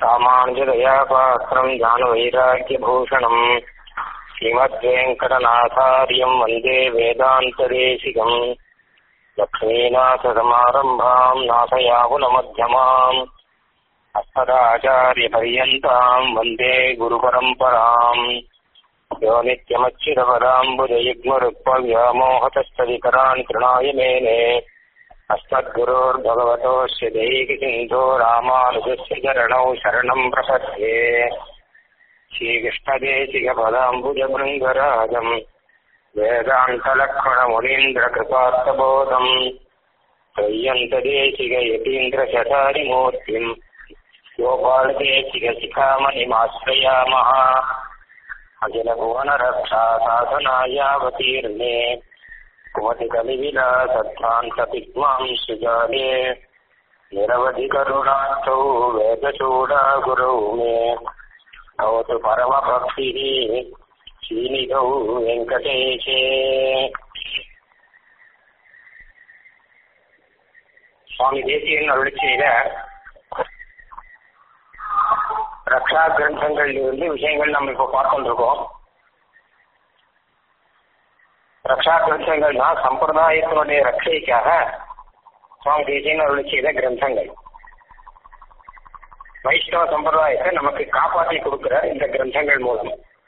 ராமானுஜதயா பாத்திரம் ஞானவைராக்கியபூஷணம் ஸ்ரீமத்வேங்கடநாதாரியம் வந்தே வேதாந்ததேசிகம் லக்ஷ்மீநாथसमारम्भाम् नाथयाहुलमध्यमाम् अस्मदाचार्यपर्यन्ताम् वन्दे गुरुपरम्पराम् यो नित्यमच्युतपदाम्बुजयुग्मरुक्मव्यामोहतस्तविकरान् तृणाय मेने अस्मद्गुरोर्भगवतोऽस्य दैकसिन्धो रामानुजस्य चरणौ शरणम् प्रपद्ये श्रीकृष्णदेशिकपदाम्बुजभृङ्गराजम् वेदान्तलक्ष्मणमुनीन्द्रकृपार्थबोधम् त्रय्यन्तदेशिकयतीन्द्रशठारिमूर्तिम् गोपालदेशिकशिखामणिमाश्रयामः अखिलभुवनरक्षा साधनायावतीर्णे कुमतिकलिविलासत्रान्तपिग्मां सुजाले निरवधिकरुणार्थौ वेदचूडा गुरौ मे भवतु परमभक्तिः श्रीनिधौ வெங்கடேஷே சுவாமி தேசியன் அருள் செய்த ரக்ஷா கிரந்தங்கள் இருந்து விஷயங்கள் நம்ம இப்ப பார்த்துட்டு இருக்கோம் ரக்ஷா கிரந்தங்கள்னா சம்பிரதாயத்தினுடைய ரட்சைக்காக சுவாமி தேசியன் அருள் செய்த கிரந்தங்கள் வைஷ்ணவ சம்பிரதாயத்தை நமக்கு காப்பாற்றி கொடுக்கிற இந்த கிரந்தங்கள் மூலம்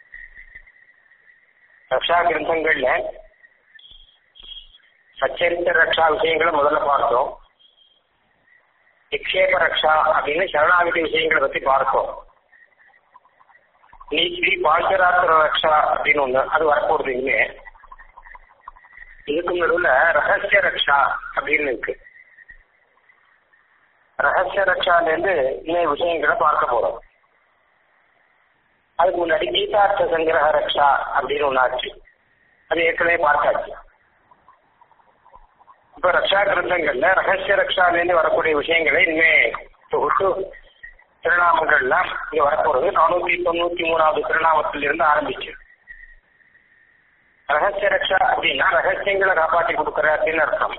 ரக்ஷா கிரந்தங்கள்ல சச்சரித்த ரக்ஷா விஷயங்களை முதல்ல பார்த்தோம் நிக்ஷேப ரக்ஷா அப்படின்னு சரணாகதி விஷயங்களை பத்தி பார்த்தோம் நீ ஸ்ரீ பாஞ்சராத்திர ரக்ஷா அப்படின்னு ஒண்ணு அது வரப்போறது இனிமே இதுக்கு நடுவுல ரகசிய ரக்ஷா அப்படின்னு இருக்கு ரகசிய ரக்ஷால இருந்து இன்னும் விஷயங்களை பார்க்க போறோம் அதுக்கு முன்னாடி கீதார்த்த சங்கிரக ரக்ஷா அப்படின்னு ஒண்ணு ஆச்சு அது ஏற்கனவே பார்த்தாச்சு இப்ப ரக்ஷா கிரந்தங்கள்ல ரகசிய ரக்ஷாலேருந்து வரக்கூடிய விஷயங்களை இனிமே தொகுத்து திருநாமங்கள்லாம் இங்க வரப்போறது நானூத்தி தொண்ணூத்தி மூணாவது திருநாமத்தில் இருந்து ஆரம்பிச்சு ரகசிய ரக்ஷா அப்படின்னா ரகசியங்களை காப்பாற்றி கொடுக்குற அப்படின்னு அர்த்தம்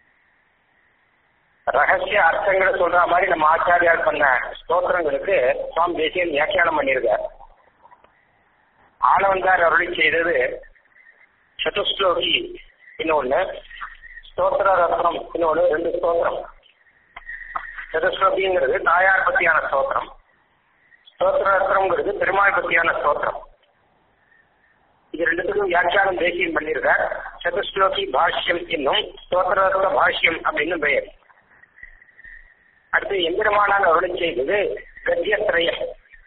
ரகசிய அர்த்தங்களை சொல்ற மாதிரி நம்ம ஆச்சாரியார் பண்ண ஸ்தோத்திரங்களுக்கு சுவாமி தேசியன் வியாக்கியானம் பண்ணியிருக்கார் ஆளவந்தார் அருளி செய்தது சதுஸ்லோகி இன்னொன்னு ஸ்தோத்திர ரத்னம் இன்னொன்னு ரெண்டு ஸ்தோத்திரம் சதுஸ்லோகிங்கிறது தாயார் பத்தியான ஸ்தோத்திரம் ஸ்தோத்திர ரத்னம்ங்கிறது பெருமாள் பத்தியான ஸ்தோத்திரம் இது ரெண்டுத்துக்கும் வியாக்கியானம் தேசியம் பண்ணியிருக்கார் சதுஸ்லோகி பாஷ்யம் என்னும் ஸ்தோத்திர பாஷ்யம் அப்படின்னு பெயர் அடுத்து எம்பெருமானார் அருளி செய்தது கத்தியத்திரயம்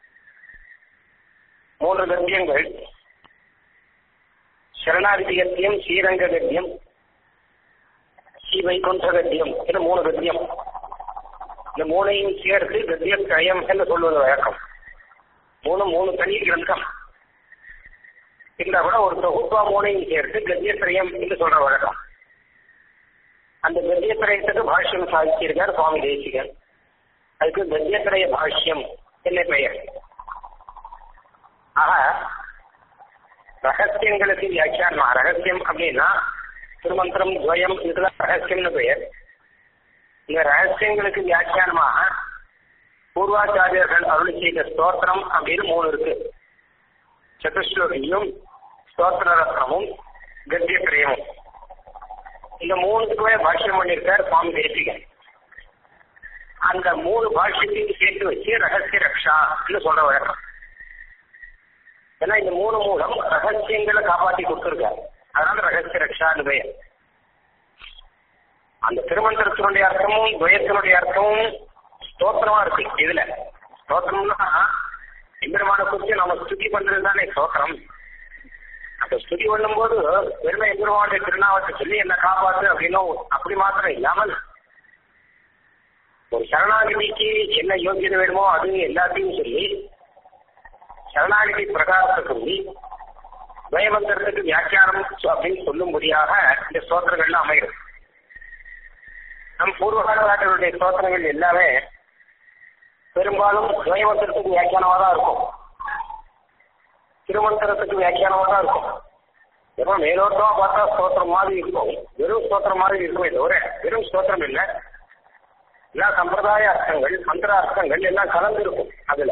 மூன்று கத்தியங்கள் சரணாதிபதி கத்தியம் ஸ்ரீரங்க கத்தியம் ஸ்ரீ வைகுண்ட கத்தியம் இது மூணு கத்தியம் இந்த மூணையும் சேர்த்து கத்தியத்திரயம் என்று சொல்வது வழக்கம் மூணு மூணு தனி கிரந்தம் இருந்தா கூட ஒரு தொகுப்பா மூணையும் சேர்த்து கத்தியத்திரயம் என்று சொல்ற வழக்கம் அந்த கத்தியத்திரயத்துக்கு பாஷ்யம் சாதிச்சிருக்கார் சுவாமி தேசிகன் அதுக்கு கத்தியத்திரய பாஷ்யம் என்ன பெயர் ஆக ரகசியங்களுக்கு வியாக்கியானம் ரகசியம் அப்படின்னா திருமந்திரம் துவயம் இதுதான் ரகசியம்னு பெயர் இந்த ரகசியங்களுக்கு வியாக்கியானமாக பூர்வாச்சாரியர்கள் அருள் செய்த ஸ்தோத்திரம் அப்படின்னு மூணு இருக்கு சதுஸ்லோகியும் ஸ்தோத்திர ரத்னமும் கத்தியத்திரயமும் இந்த மூணுக்குமே பாஷ்யம் பண்ணியிருக்கார் சுவாமி தேசிகன் அந்த மூணு பாஷ்யத்தையும் சேர்த்து வச்சு ரகசிய ரக்ஷான்னு சொல்ற வழக்கம் ஏன்னா இந்த மூணு மூலம் ரகசியங்களை காப்பாற்றி கொடுத்துருக்காரு அதனால ரகசிய ரக்ஷான்னு பெயர் அந்த திருமந்திரத்தினுடைய அர்த்தமும் துவயத்தினுடைய அர்த்தமும் ஸ்தோத்திரமா இருக்கு இதுல ஸ்தோத்திரம்னா எம்பெருமான குறித்து நம்ம ஸ்துதி பண்றது தானே ஸ்தோத்திரம் அந்த ஸ்துதி பண்ணும்போது வெறுமை எம்பெருமானுடைய திருநாவத்தை சொல்லி என்ன காப்பாத்து அப்படின்னும் அப்படி மாத்திரம் இல்லாமல் ஒரு சரணாகிதிக்கு என்ன யோகியதை வேணுமோ அது எல்லாத்தையும் சொல்லி சரணாகிதி பிரகாரத்தை சொல்லி துவயமந்திரத்துக்கு வியாக்கியானம் அப்படின்னு சொல்லும்படியாக இந்த ஸ்தோத்திரங்கள்லாம் அமைகிறது நம் பூர்வகாலவாட்டர்களுடைய ஸ்தோத்திரங்கள் எல்லாமே பெரும்பாலும் துவயமந்திரத்துக்கு வியாக்கியானமாக தான் இருக்கும் திருமந்திரத்துக்கு வியாக்கியானமாக தான் இருக்கும் ஏன்னா மேலோட்டமா பார்த்தா ஸ்தோத்திரம் மாதிரி இருக்கும் வெறும் ஸ்தோத்திரம் மாதிரி இருக்குமே தவிர வெறும் ஸ்தோத்திரம் இல்லை எல்லா சம்பிரதாய அர்த்தங்கள் மந்திர அர்த்தங்கள் எல்லாம் கலந்து இருக்கும் அதுல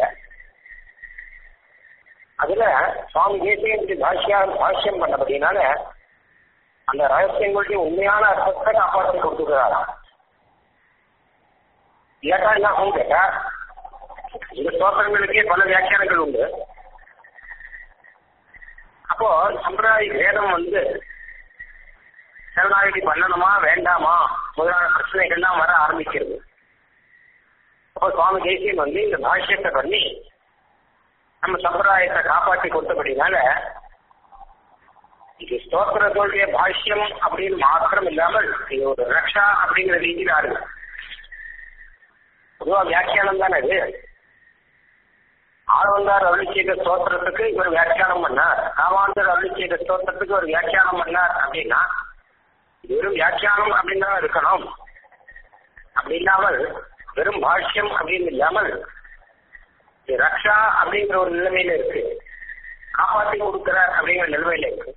அதுல சுவாமி தேசியனுக்கு பாஷ்யா பாஷ்யம் பண்ணபடினால அந்த ரகசியங்களுடைய உண்மையான அர்த்தத்தை காப்பாற்றி கொடுத்துக்கிறாராம் இல்லாட்டா என்ன ஆகும் கேட்டா இந்த ஸ்தோத்திரங்களுக்கே பல வியாக்கியானங்கள் உண்டு அப்போ சம்பிரதாய வேதம் வந்து சரணாகதி பண்ணணுமா வேண்டாமா முதலான பிரச்சனைகள்லாம் வர ஆரம்பிக்கிறது அப்போ சுவாமி தேசியன் வந்து இந்த பாஷ்யத்தை பண்ணி நம்ம சம்பிரதாயத்தை காப்பாற்றி கொடுத்தபடினால இது ஸ்தோத்திரத்தோடைய பாஷ்யம் அப்படின்னு மாத்திரம் இல்லாமல் இது ஒரு ரக்ஷா அப்படிங்கிற ரீதியில் ஆடுது பொதுவா வியாக்கியானம் தானே இது ஆழ்வந்தார் அருளி செய்த ஸ்தோத்திரத்துக்கு இவர் வியாக்கியானம் பண்ணார் ராமாந்தர் அருளி செய்த ஸ்தோத்திரத்துக்கு ஒரு வியாக்கியானம் பண்ணார் அப்படின்னா இது வெறும் வியாக்கியானம் அப்படின்னு தான் இருக்கணும் அப்படி இல்லாமல் வெறும் பாஷ்யம் அப்படின்னு இல்லாமல் இது ரக்ஷா அப்படிங்கிற ஒரு நிலைமையில இருக்கு காப்பாற்றி கொடுக்கிற அப்படிங்கிற நிலைமையில இருக்கு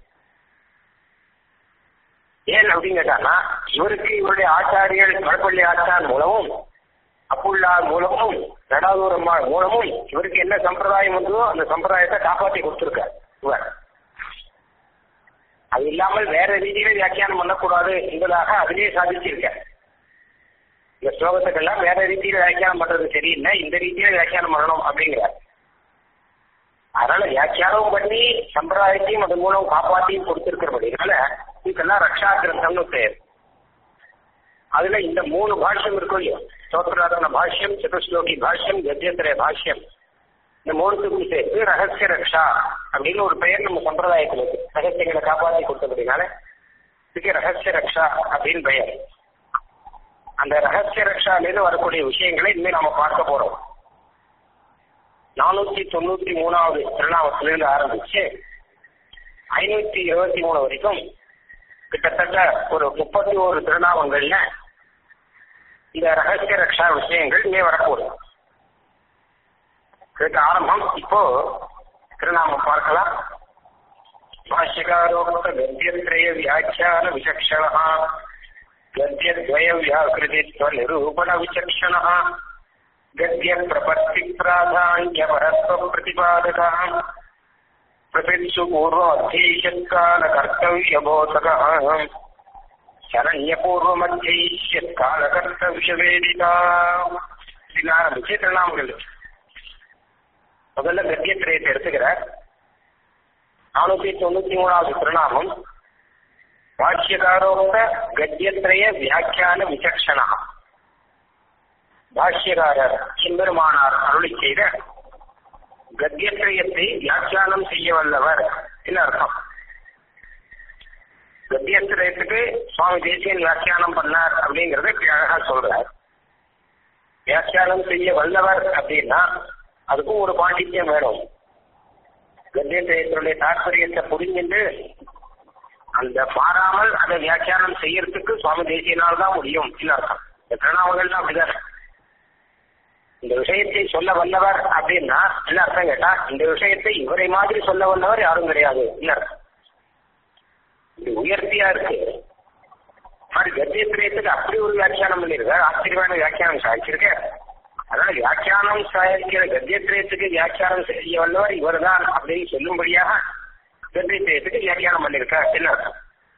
ஏன் அப்படின்னு கேட்டாங்கன்னா இவருக்கு இவருடைய ஆச்சாரியர் வடப்பள்ளி ஆச்சார் மூலமும் அப்புள்ளார் மூலமும் நடாதூரம்மாள் மூலமும் இவருக்கு என்ன சம்பிரதாயம் வந்ததோ அந்த சம்பிரதாயத்தை காப்பாற்றி கொடுத்திருக்கார் இவர் அது இல்லாமல் வேற ரீதியில வியாக்கியானம் பண்ணக்கூடாது என்பதாக அதிலேயே சாதிச்சிருக்கார் இந்த ஸ்லோகத்துக்கெல்லாம் வேற ரீதியில வியாக்கியானம் பண்றது சரியில்லை இந்த ரீதியில வியாக்கியானம் பண்ணணும் அப்படிங்கிறார் அதனால வியாக்கியானம் பண்ணி சம்பிரதாயத்தையும் அதன் மூலம் காப்பாற்றியும் கொடுத்திருக்கிறபடினால இதுக்கெல்லாம் ரக்ஷா கிரந்தம்னு பேர் அதுல இந்த மூணு பாஷ்யம் இருக்கும் இல்லையோ ஸ்தோத்திராதன பாஷ்யம் சதுஸ்லோகி பாஷ்யம் கத்தியத்திரய பாஷ்யம் இந்த மூணுத்துக்கும் சேர்த்து ரகசிய ரக்ஷா அப்படின்னு ஒரு பெயர் நம்ம சம்பிரதாயத்தில் இருக்கு ரகசியங்களை காப்பாற்றி கொடுத்தபடினால இதுக்கு ரகசிய ரக்ஷா அப்படின்னு பெயர் அந்த ரகசிய ரக்ஷாலேருந்து வரக்கூடிய விஷயங்களை இனிமேல் நாம பார்க்க போறோம் நானூத்தி தொண்ணூத்தி மூணாவது திருநாமத்திலிருந்து ஆரம்பிச்சு ஐநூத்தி இருபத்தி மூணு வரைக்கும் கிட்டத்தட்ட ஒரு முப்பத்தி ஒரு திருநாமங்கள்ல இந்த ரகசிய ரக்ஷா விஷயங்கள் இங்கே வரக்கூடும் இதுக்கு ஆரம்பம் இப்போ திருநாமம் பார்க்கலாம் பாஷ்யகாரோக்த கத்தியத்ரய வியாக்கியான விசக்ஷணா गद्यद्वय व्याकृतित्व निरूपण विचक्षण गद्य प्रपत्ति प्राधान्य परस्व प्रतिपादक प्रसित्सु पूर्वमध्यैष्यत्काल कर्तव्य बोधक शरण्य पूर्वमध्यैष्यत्काल कर्तव्य वेदिका ஆரம்பிச்சு திருநாமங்கள் முதல்ல கத்தியத்திரயத்தை எடுத்துக்கிறார் நானூத்தி தொண்ணூத்தி மூணாவது திருநாமம் பாஷ்யகாரோக்த கத்தியத்திரய வியாக்கியான விசக்ஷணா பாஷ்யகாரர் சிம்பெருமானார் அருளி செய்த கத்தியத்திரயத்தை வியாக்கியானம் செய்ய வல்லவர் என்று அர்த்தம் கத்தியத்திரயத்துக்கு சுவாமி தேசியன் வியாக்கியானம் பண்ணார் அப்படிங்கறத இப்படி அழகா சொல்றார் வியாக்கியானம் செய்ய வல்லவர் அப்படின்னா அதுக்கும் ஒரு பாண்டித்யம் வேணும் கத்தியத்திரயத்தினுடைய தாற்பயத்தை புரிஞ்சுட்டு அந்த மாறாமல் அதை வியாக்கியானம் செய்யறதுக்கு சுவாமி தேசியனால் தான் முடியும் இல்ல அர்த்தம் இந்த பிரணாமங்கள்லாம் அப்படிதான் இந்த விஷயத்தை சொல்ல வல்லவர் அப்படின்னா என்ன அர்த்தம் கேட்டா இந்த விஷயத்தை இவரை மாதிரி சொல்ல வல்லவர் யாரும் கிடையாது இல்ல இது உயர்த்தியா இருக்கு மாதிரி கத்தியத்திரயத்துக்கு அப்படி ஒரு வியாக்கியானம் பண்ணிருக்காரு ஆச்சரியமான வியாக்கியானம் சாதிச்சிருக்க அதனால வியாக்கியானம் சாதிக்கிற கத்தியத்திரயத்துக்கு வியாக்கியானம் செய்ய வல்லவர் இவர்தான் அப்படின்னு சொல்லும்படியாக கத்தியத்திரயத்துக்கு வியாக்கியானம் பண்ணிருக்கார் என்ன அர்த்தம்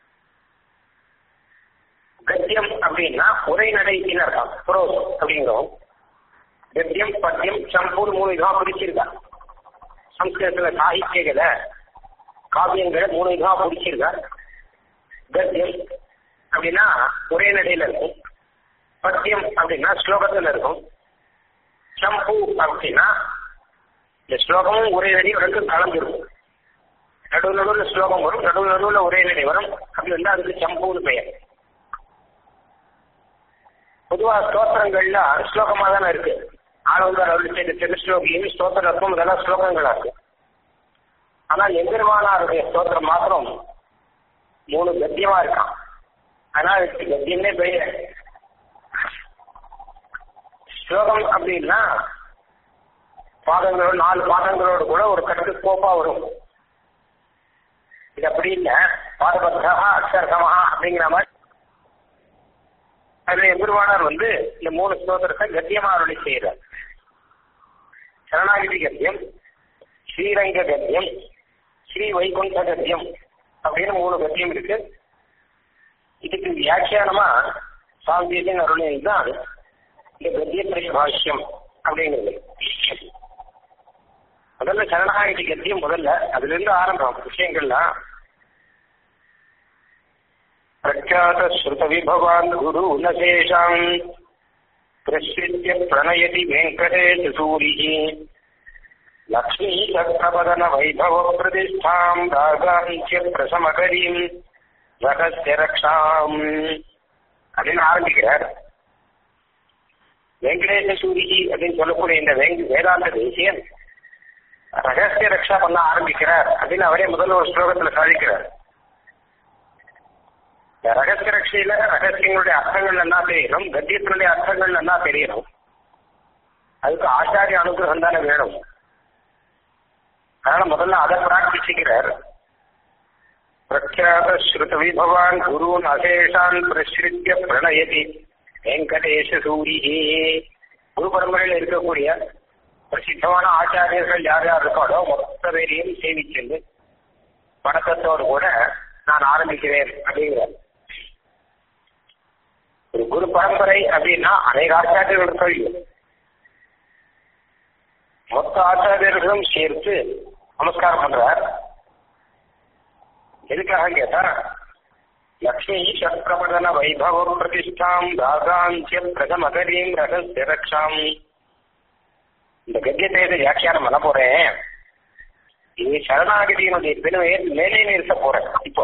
கத்தியம் அப்படின்னா உரைநடை என்ன அர்த்தம் புரோஸ் அப்படிங்கிறோம் கத்தியம் பத்தியம் சம்பூர் மூணு விதமா பிரிச்சிருக்கா சம்ஸ்கிருதத்துல சாகித்யங்களை காவியங்களை மூணு விதமா பிரிச்சிருக்கா கத்தியம் அப்படின்னா ஒரே நடையில இருக்கும் பத்தியம் அப்படின்னா ஸ்லோகத்துல இருக்கும் சம்பு அப்படின்னா இந்த ஸ்லோகமும் ஒரே நடி ரெண்டும் கலந்துருக்கும் நடுவு நடுவில் ஸ்லோகம் வரும் நடுவு நடுவில் ஒரே நடி வரும் அப்படி வந்து அதுக்கு சம்புன்னு பெயர் பொதுவா ஸ்தோத்திரங்கள்ல ஸ்லோகமா தானே இருக்கு ஆனந்தார் அருள் செய்த திருஸ்லோகியும் ஸ்தோத்திரத்தும் இதெல்லாம் ஸ்லோகங்களா இருக்கு ஆனா எம்பெருமானாருடைய ஸ்தோத்திரம் மாத்திரம் மூணு கத்தியமா இருக்கான் ஆனா அதுக்கு கத்தியமே பெயர் ஸ்லோகம் அப்படின்னா பாதங்களோட நாலு பாதங்களோடு கூட ஒரு கட்டு கோப்பா வரும் இது அப்படி இல்ல பாதபத்தா அக்ஷரசமா அப்படிங்கிற மாதிரி அதுல எம்பெருமானார் வந்து இந்த மூணு ஸ்லோகத்தை கத்தியமா அருளி செய்யறார் சரண கத்தியம் ஸ்ரீரங்க கத்தியம் ஸ்ரீ வைகுண்ட கத்தியம் அப்படின்னு மூணு கத்தியம் இருக்கு இதுக்கு வியாக்கியானமா சாந்தியத்தின் அருளை தான் இந்த கத்தியத்திரைய பாஷ்யம் அப்படிங்கிறது முதல்ல சரணாகதி கத்தியம் முதல்ல அதுல இருந்து ஆரம்பம் விஷயங்கள்லாம் பிரख्यात श्रुत विभवान् गुरु नशेषाम् प्रश्रित्य प्रणयति वेङ्कटेश सूरिः लक्ष्मी चक्रपदन वैभव प्रतिष्ठाम् रागान्त्य प्रसमकरीम् ரகசிய ரக்ஷாம் அப்படின்னு ஆரம்பிக்கிறார் வெங்கடேச சூரிகி அப்படின்னு சொல்லக்கூடிய இந்த வெங்க வேதாந்த தேசியன் ரகசிய ரக்ஷா பண்ண ஆரம்பிக்கிறார் அப்படின்னு அவரே முதல்ல ஒரு ஸ்லோகத்துல சாதிக்கிறார் இந்த ரகசிய ரட்சையில ரகசியங்களுடைய அர்த்தங்கள் என்ன தெரியணும் கத்தியத்தினுடைய அர்த்தங்கள் என்ன தெரியணும் அதுக்கு ஆச்சாரிய அனுகிரகம் தானே வேணும் அதனால முதல்ல அதை பிரார்த்திச்சுக்கிறார் பிரख्यात ஸ்ருத விபவான் குருன் அசேஷான் பிரசிருத்திய பிரணயதி வெங்கடேஷ சூரிஹி குரு பரம்பரையில் இருக்கக்கூடிய பிரசித்தமான ஆச்சாரியர்கள் யார் யார் இருக்காளோ மொத்த பேரையும் சேவிச்சென்று வணக்கத்தோடு கூட நான் ஆரம்பிக்கிறேன் அப்படிங்கிறார் ஒரு குரு பரம்பரை அப்படின்னா அநேக ஆச்சாரியர்கள் கழியும் மொத்த ஆச்சாரியர்களும் சேர்த்து நமஸ்காரம் பண்றார் எதுக்காக கேட்டா லக்ஷ்மி சக்கரபதன வைபவ பிரதிஷ்டாம் ராகாந்திய பிரதமகரீம் ரகசிய ரக்ஷாம் இந்த கத்தியத்தை இதை வியாக்கியானம் பண்ண போறேன் இது சரணாகதியினுடைய பெருமையை மேலே நிறுத்த போறேன் இப்போ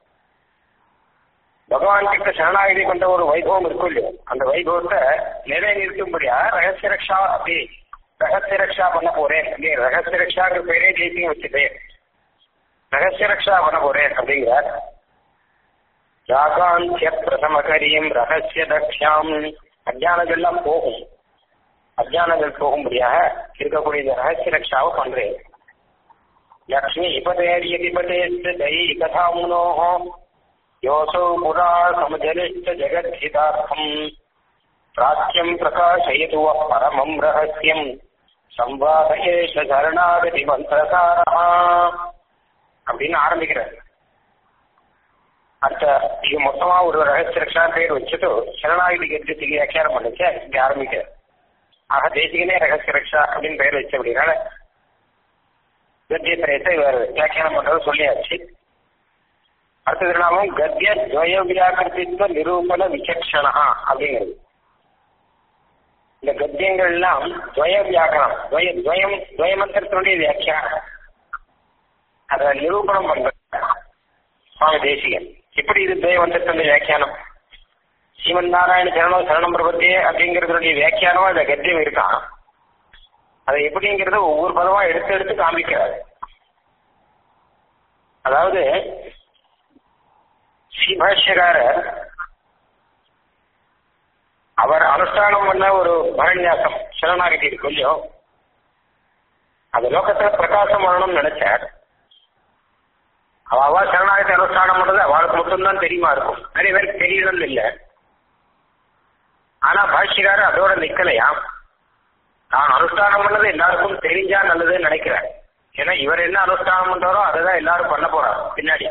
பகவான் கிட்ட சரணாகதி கொண்ட ஒரு வைபவம் இருக்கும் இல்லையோ அந்த வைபவத்தை நிலை நிறுத்தும்படியா ரகசிய ரக்ஷா அப்படி ரகசிய ரக்ஷா பண்ண போறேன் அப்படி ரகசிய ரக்ஷாங்கிற பேரே ஜெயித்தையும் வச்சுட்டேன் ரகசிய ரக்ஷா பண்ண போறேன் அப்படிங்கிறார் ராகாந்திய பிரசமகரியம் ரகசிய தக்ஷாம் அஜானங்கள்லாம் போகும் அஜானங்கள் போகும்படியாக இருக்கக்கூடிய இந்த ரகசிய ரக்ஷாவை பண்றேன் லக்ஷ்மி பதேரியதிபதேஸ்த தை கதாமுனோஹ யோசௌ புரா சமஜனிஷ்ட ஜெகத்ஹிதார்த்தம் பிராச்சியம் பிரகாசயது பரமம் ரகசியம் சம்வாதயேஷ சரணாகதி மந்திரசாரா அப்படின்னு ஆரம்பிக்கிறார் அடுத்த இது மொத்தமா ஒரு ரகசிய ரக்ஷா பேர் வச்சுட்டு சரணாகதி கட்சி வியாக்கியானம் பண்ணிச்சு இங்க ஆரம்பிக்கிறார் ஆக தேசிகனே ரகசிய ரக்ஷா அப்படின்னு பெயர் வச்சு அப்படின்னால கத்திய திரயத்தை இவர் வியாக்கியானம் பண்றது சொல்லியாச்சு அடுத்த திருநாமம் கத்திய துவய வியாக்கிருத்தித்வ நிரூபண விசக்ஷணா அப்படிங்கிறது இந்த கத்தியங்கள்லாம் துவய வியாக்கரணம் துவய துவயம் துவய மந்திரத்தினுடைய வியாக்கியானம் அதை நிரூபணம் பண்ற சுவாமி தேசிகன் எப்படி இது துவய மந்திரத்தினுடைய வியாக்கியானம் ஸ்ரீமன் நாராயண சரணம் சரணம் பிரபத்தே அப்படிங்கிறதுடைய வியாக்கியானம் அந்த கத்தியம் இருக்கான் அது எப்படிங்கிறத ஒவ்வொரு பதமா எடுத்து எடுத்து காமிக்கிறாரு அதாவது ஸ்ரீபாஷ்யக்காரர் அவர் அனுஷ்டானம் பண்ண ஒரு பரண்யாசம் சரணாகதி இருக்கு இல்லையோ அது லோகத்துல பிரகாசம் வரணும்னு நினைச்சார் அவ அவ சரணாகதி அனுஷ்டானம் பண்றது அவளுக்கு மட்டும்தான் தெரியுமா இருக்கும் நிறைய பேருக்கு தெரியணும்னு இல்லை ஆனா பாஷ்யக்காரர் அதோட நிக்கலையாம் தான் அனுஷ்டானம் பண்ணது எல்லாருக்கும் தெரிஞ்சா நல்லதுன்னு நினைக்கிறேன் ஏன்னா இவர் என்ன அனுஷ்டானம் பண்றாரோ அதை தான் எல்லாரும் பண்ண போறாரு பின்னாடி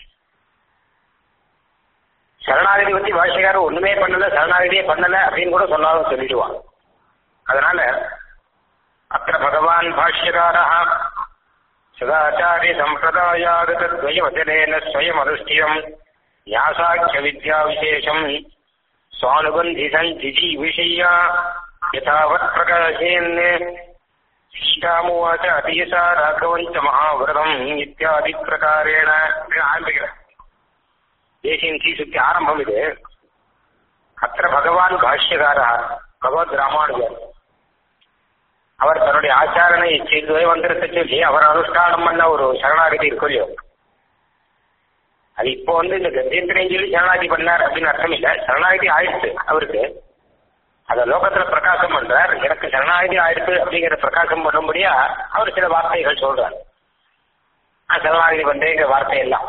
சரணாகதி பத்தி பாஷ்யக்காரர் ஒண்ணுமே பண்ணல சரணாகதியே பண்ணல அப்படின்னு கூட சொன்னாலும் சொல்லிடுவான் அதனால அத்த பகவான் பாஷ்யகாரா சதாச்சாரிய சம்பிரதாயாகத்வயவச்சனேன ஸ்வயம் அனுஷ்டியம் ஞாசாக்கிய வித்யா விசேஷம் சுவானுபந்தி சஞ்சிஜி விஷயா யதாவத் பிரகாசேன் ஸ்ரீராமுவாச்ச அதியசா ராഘவஞ்ச மகாவிரதம் இத்தியாதி பிரகாரேண ஆரம்பிக்கிறேன் தேசியம் சி சுத்தி ஆரம்பம் இது அத்த பகவான் பாஷ்யகாரா பகவத் ராமானுஜர் அவர் தன்னுடைய ஆச்சாரனை செய்து மந்திரத்தை சொல்லி அவர் அனுஷ்டானம் பண்ண ஒரு சரணாகதி இருக்கும் இல்லையோ அது இப்போ வந்து இந்த கத்தியத்திரையும் சொல்லி சரணாகதி பண்ணார் அப்படின்னு அர்த்தம் இல்லை சரணாகதி ஆயிடுச்சு அவருக்கு அத லோகத்துல பிரகாசம் பண்றார் எனக்கு சரணாகதி ஆயிடுச்சு அப்படிங்கிற பிரகாசம் பண்ணும்படியா அவர் சில வார்த்தைகள் சொல்றார் நான் சரணாகதி பண்றேங்கிற வார்த்தை எல்லாம்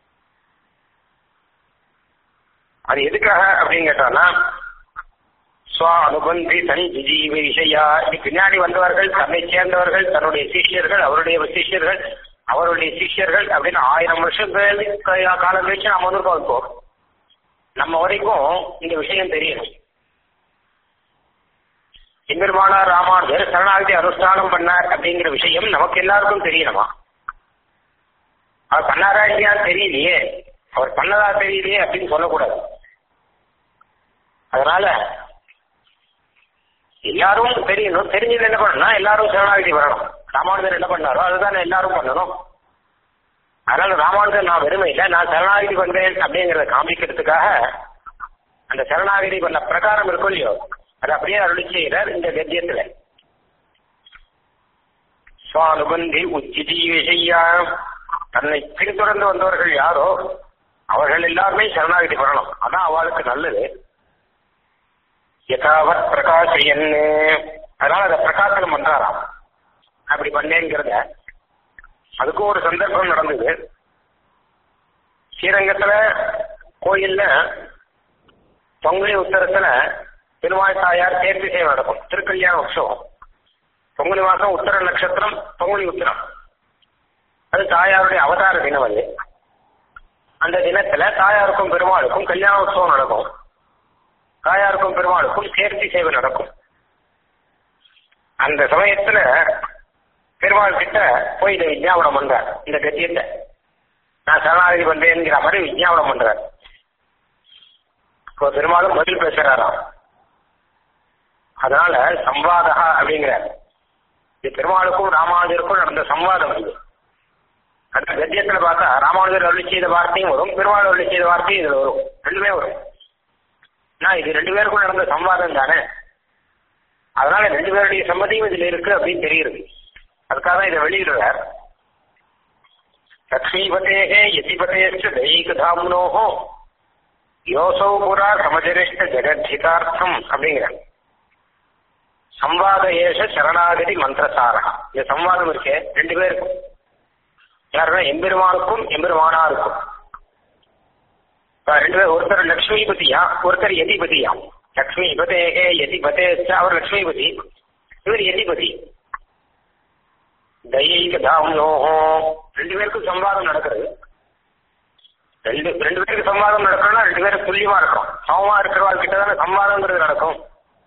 அது எதுக்காக அப்படின்னு கேட்டோம்னா ஸ்வ அனுபந்தி சஞ்சிஜீவ விஷயா இது பின்னாடி வந்தவர்கள் தன்னை சேர்ந்தவர்கள் தன்னுடைய சிஷியர்கள் அவருடைய சிஷியர்கள் அவருடைய சிஷியர்கள் அப்படின்னு ஆயிரம் வருஷம் காலம் கழிச்சு நாம வந்திருக்கோம் இப்போ நம்ம வரைக்கும் இந்த விஷயம் தெரியணும் எம்பெருமானார் ராமானுஜர் சரணாகதி அனுஷ்டானம் பண்ணார் அப்படிங்கிற விஷயம் நமக்கு எல்லாருக்கும் தெரியணுமா அவர் பண்ணாரா இல்லையா தெரியலையே அவர் பண்ணதா தெரியலையே அப்படின்னு சொல்லக்கூடாது அதனால எல்லாரும் தெரியணும் தெரிஞ்சது என்ன பண்ணணும் எல்லாரும் சரணாகதி வரணும் ராமானுஜர் என்ன பண்ணாரோ அதுதான் எல்லாரும் பண்ணணும் அதனால ராமானுஜர் நான் வெறுமை இல்லை நான் சரணாகதி பண்றேன் அப்படிங்கறத காமிக்கிறதுக்காக அந்த சரணாகதி பண்ண பிரகாரம் இருக்கும் இல்லையோ அது அப்படியே அருளி செய்கிறார் இந்த கத்தியத்துல சுவானுபந்தி உச்சிதி விஷயா தன்னை பின்தொடர்ந்து வந்தவர்கள் யாரோ அவர்கள் எல்லாருமே சரணாகதி பண்ணணும் அதான் அவளுக்கு நல்லது யதாவத் பிரகாசையன்னு அதனால அதை பிரகாசனம் பண்றாராம் அப்படி பண்ணேங்கிறத அதுக்கும் ஒரு சந்தர்ப்பம் நடந்தது ஸ்ரீரங்கத்துல கோயில்ல பொங்கலி உத்தரத்துல திருவாய் தாயார் தேர்ச்சி சேவை நடக்கும் திருக்கல்யாண உற்சவம் பொங்கலி மாசம் உத்தர நட்சத்திரம் பொங்கலி உத்தரம் அது தாயாருடைய அவதார தினம் அது அந்த தினத்துல தாயாருக்கும் பெருமாளுக்கும் கல்யாண உற்சவம் நடக்கும் தாயாருக்கும் பெருமாளுக்கும் சேர்த்தி சேவை நடக்கும் அந்த சமயத்துல பெருமாள் கிட்ட போய் இதை விஞ்ஞாபனம் பண்றார் இந்த கத்தியத்தை நான் சரணாகதி பண்றேங்கிற மாதிரி விஞ்ஞாபனம் பண்றார் இப்போ பெருமாளும் பதில் பேசுறாராம் அதனால சம்வாதா அப்படிங்கிறார் இது பெருமாளுக்கும் ராமானுஜருக்கும் நடந்த சம்வாதம் இது அந்த கத்தியத்துல பார்த்தா ராமானுஜர் அருளி செய்த வார்த்தையும் வரும் பெருமாள் அருளி செய்த வார்த்தையும் இதுல வரும் ரெண்டுமே வரும் நான் இது ரெண்டு பேருக்கும் நடந்த சம்வாதம் தானே அதனால ரெண்டு பேருடைய சம்மதியும் இதுல இருக்கு அப்படின்னு தெரியுது அதுக்காக தான் இதை வெளியிடுறார் லக்ஷ்மீபதேகே யதிபதேஷ்ட தெய்கதாம்னோஹோ யோசோ புரா சமஜரிஷ்ட ஜெகத்ஹிதார்த்தம் அப்படிங்கிறார் சம்வாத ஏஷ சரணாகதி மந்திரசாரா இந்த சம்வாதம் இருக்கே ரெண்டு பேருக்கும் யாருன்னா எம்பெருமானுக்கும் எம்பெருமானாருக்கும் ரெண்டு பேர் ஒருத்தர் லக்ஷ்மிபதியா ஒருத்தர் எதிபதியா லக்ஷ்மிபதேகே எதிபதே அவர் லக்ஷ்மிபதி இவர் எதிபதி தையைக தாம்னோஹோ ரெண்டு பேருக்கும் சம்வாதம் நடக்கிறது ரெண்டு ரெண்டு பேருக்கு சம்வாதம் நடக்கணும்னா ரெண்டு பேரும் துல்லியமா இருக்கும் சமமா இருக்கிறவாள் கிட்ட தானே சம்வாதங்கிறது நடக்கும்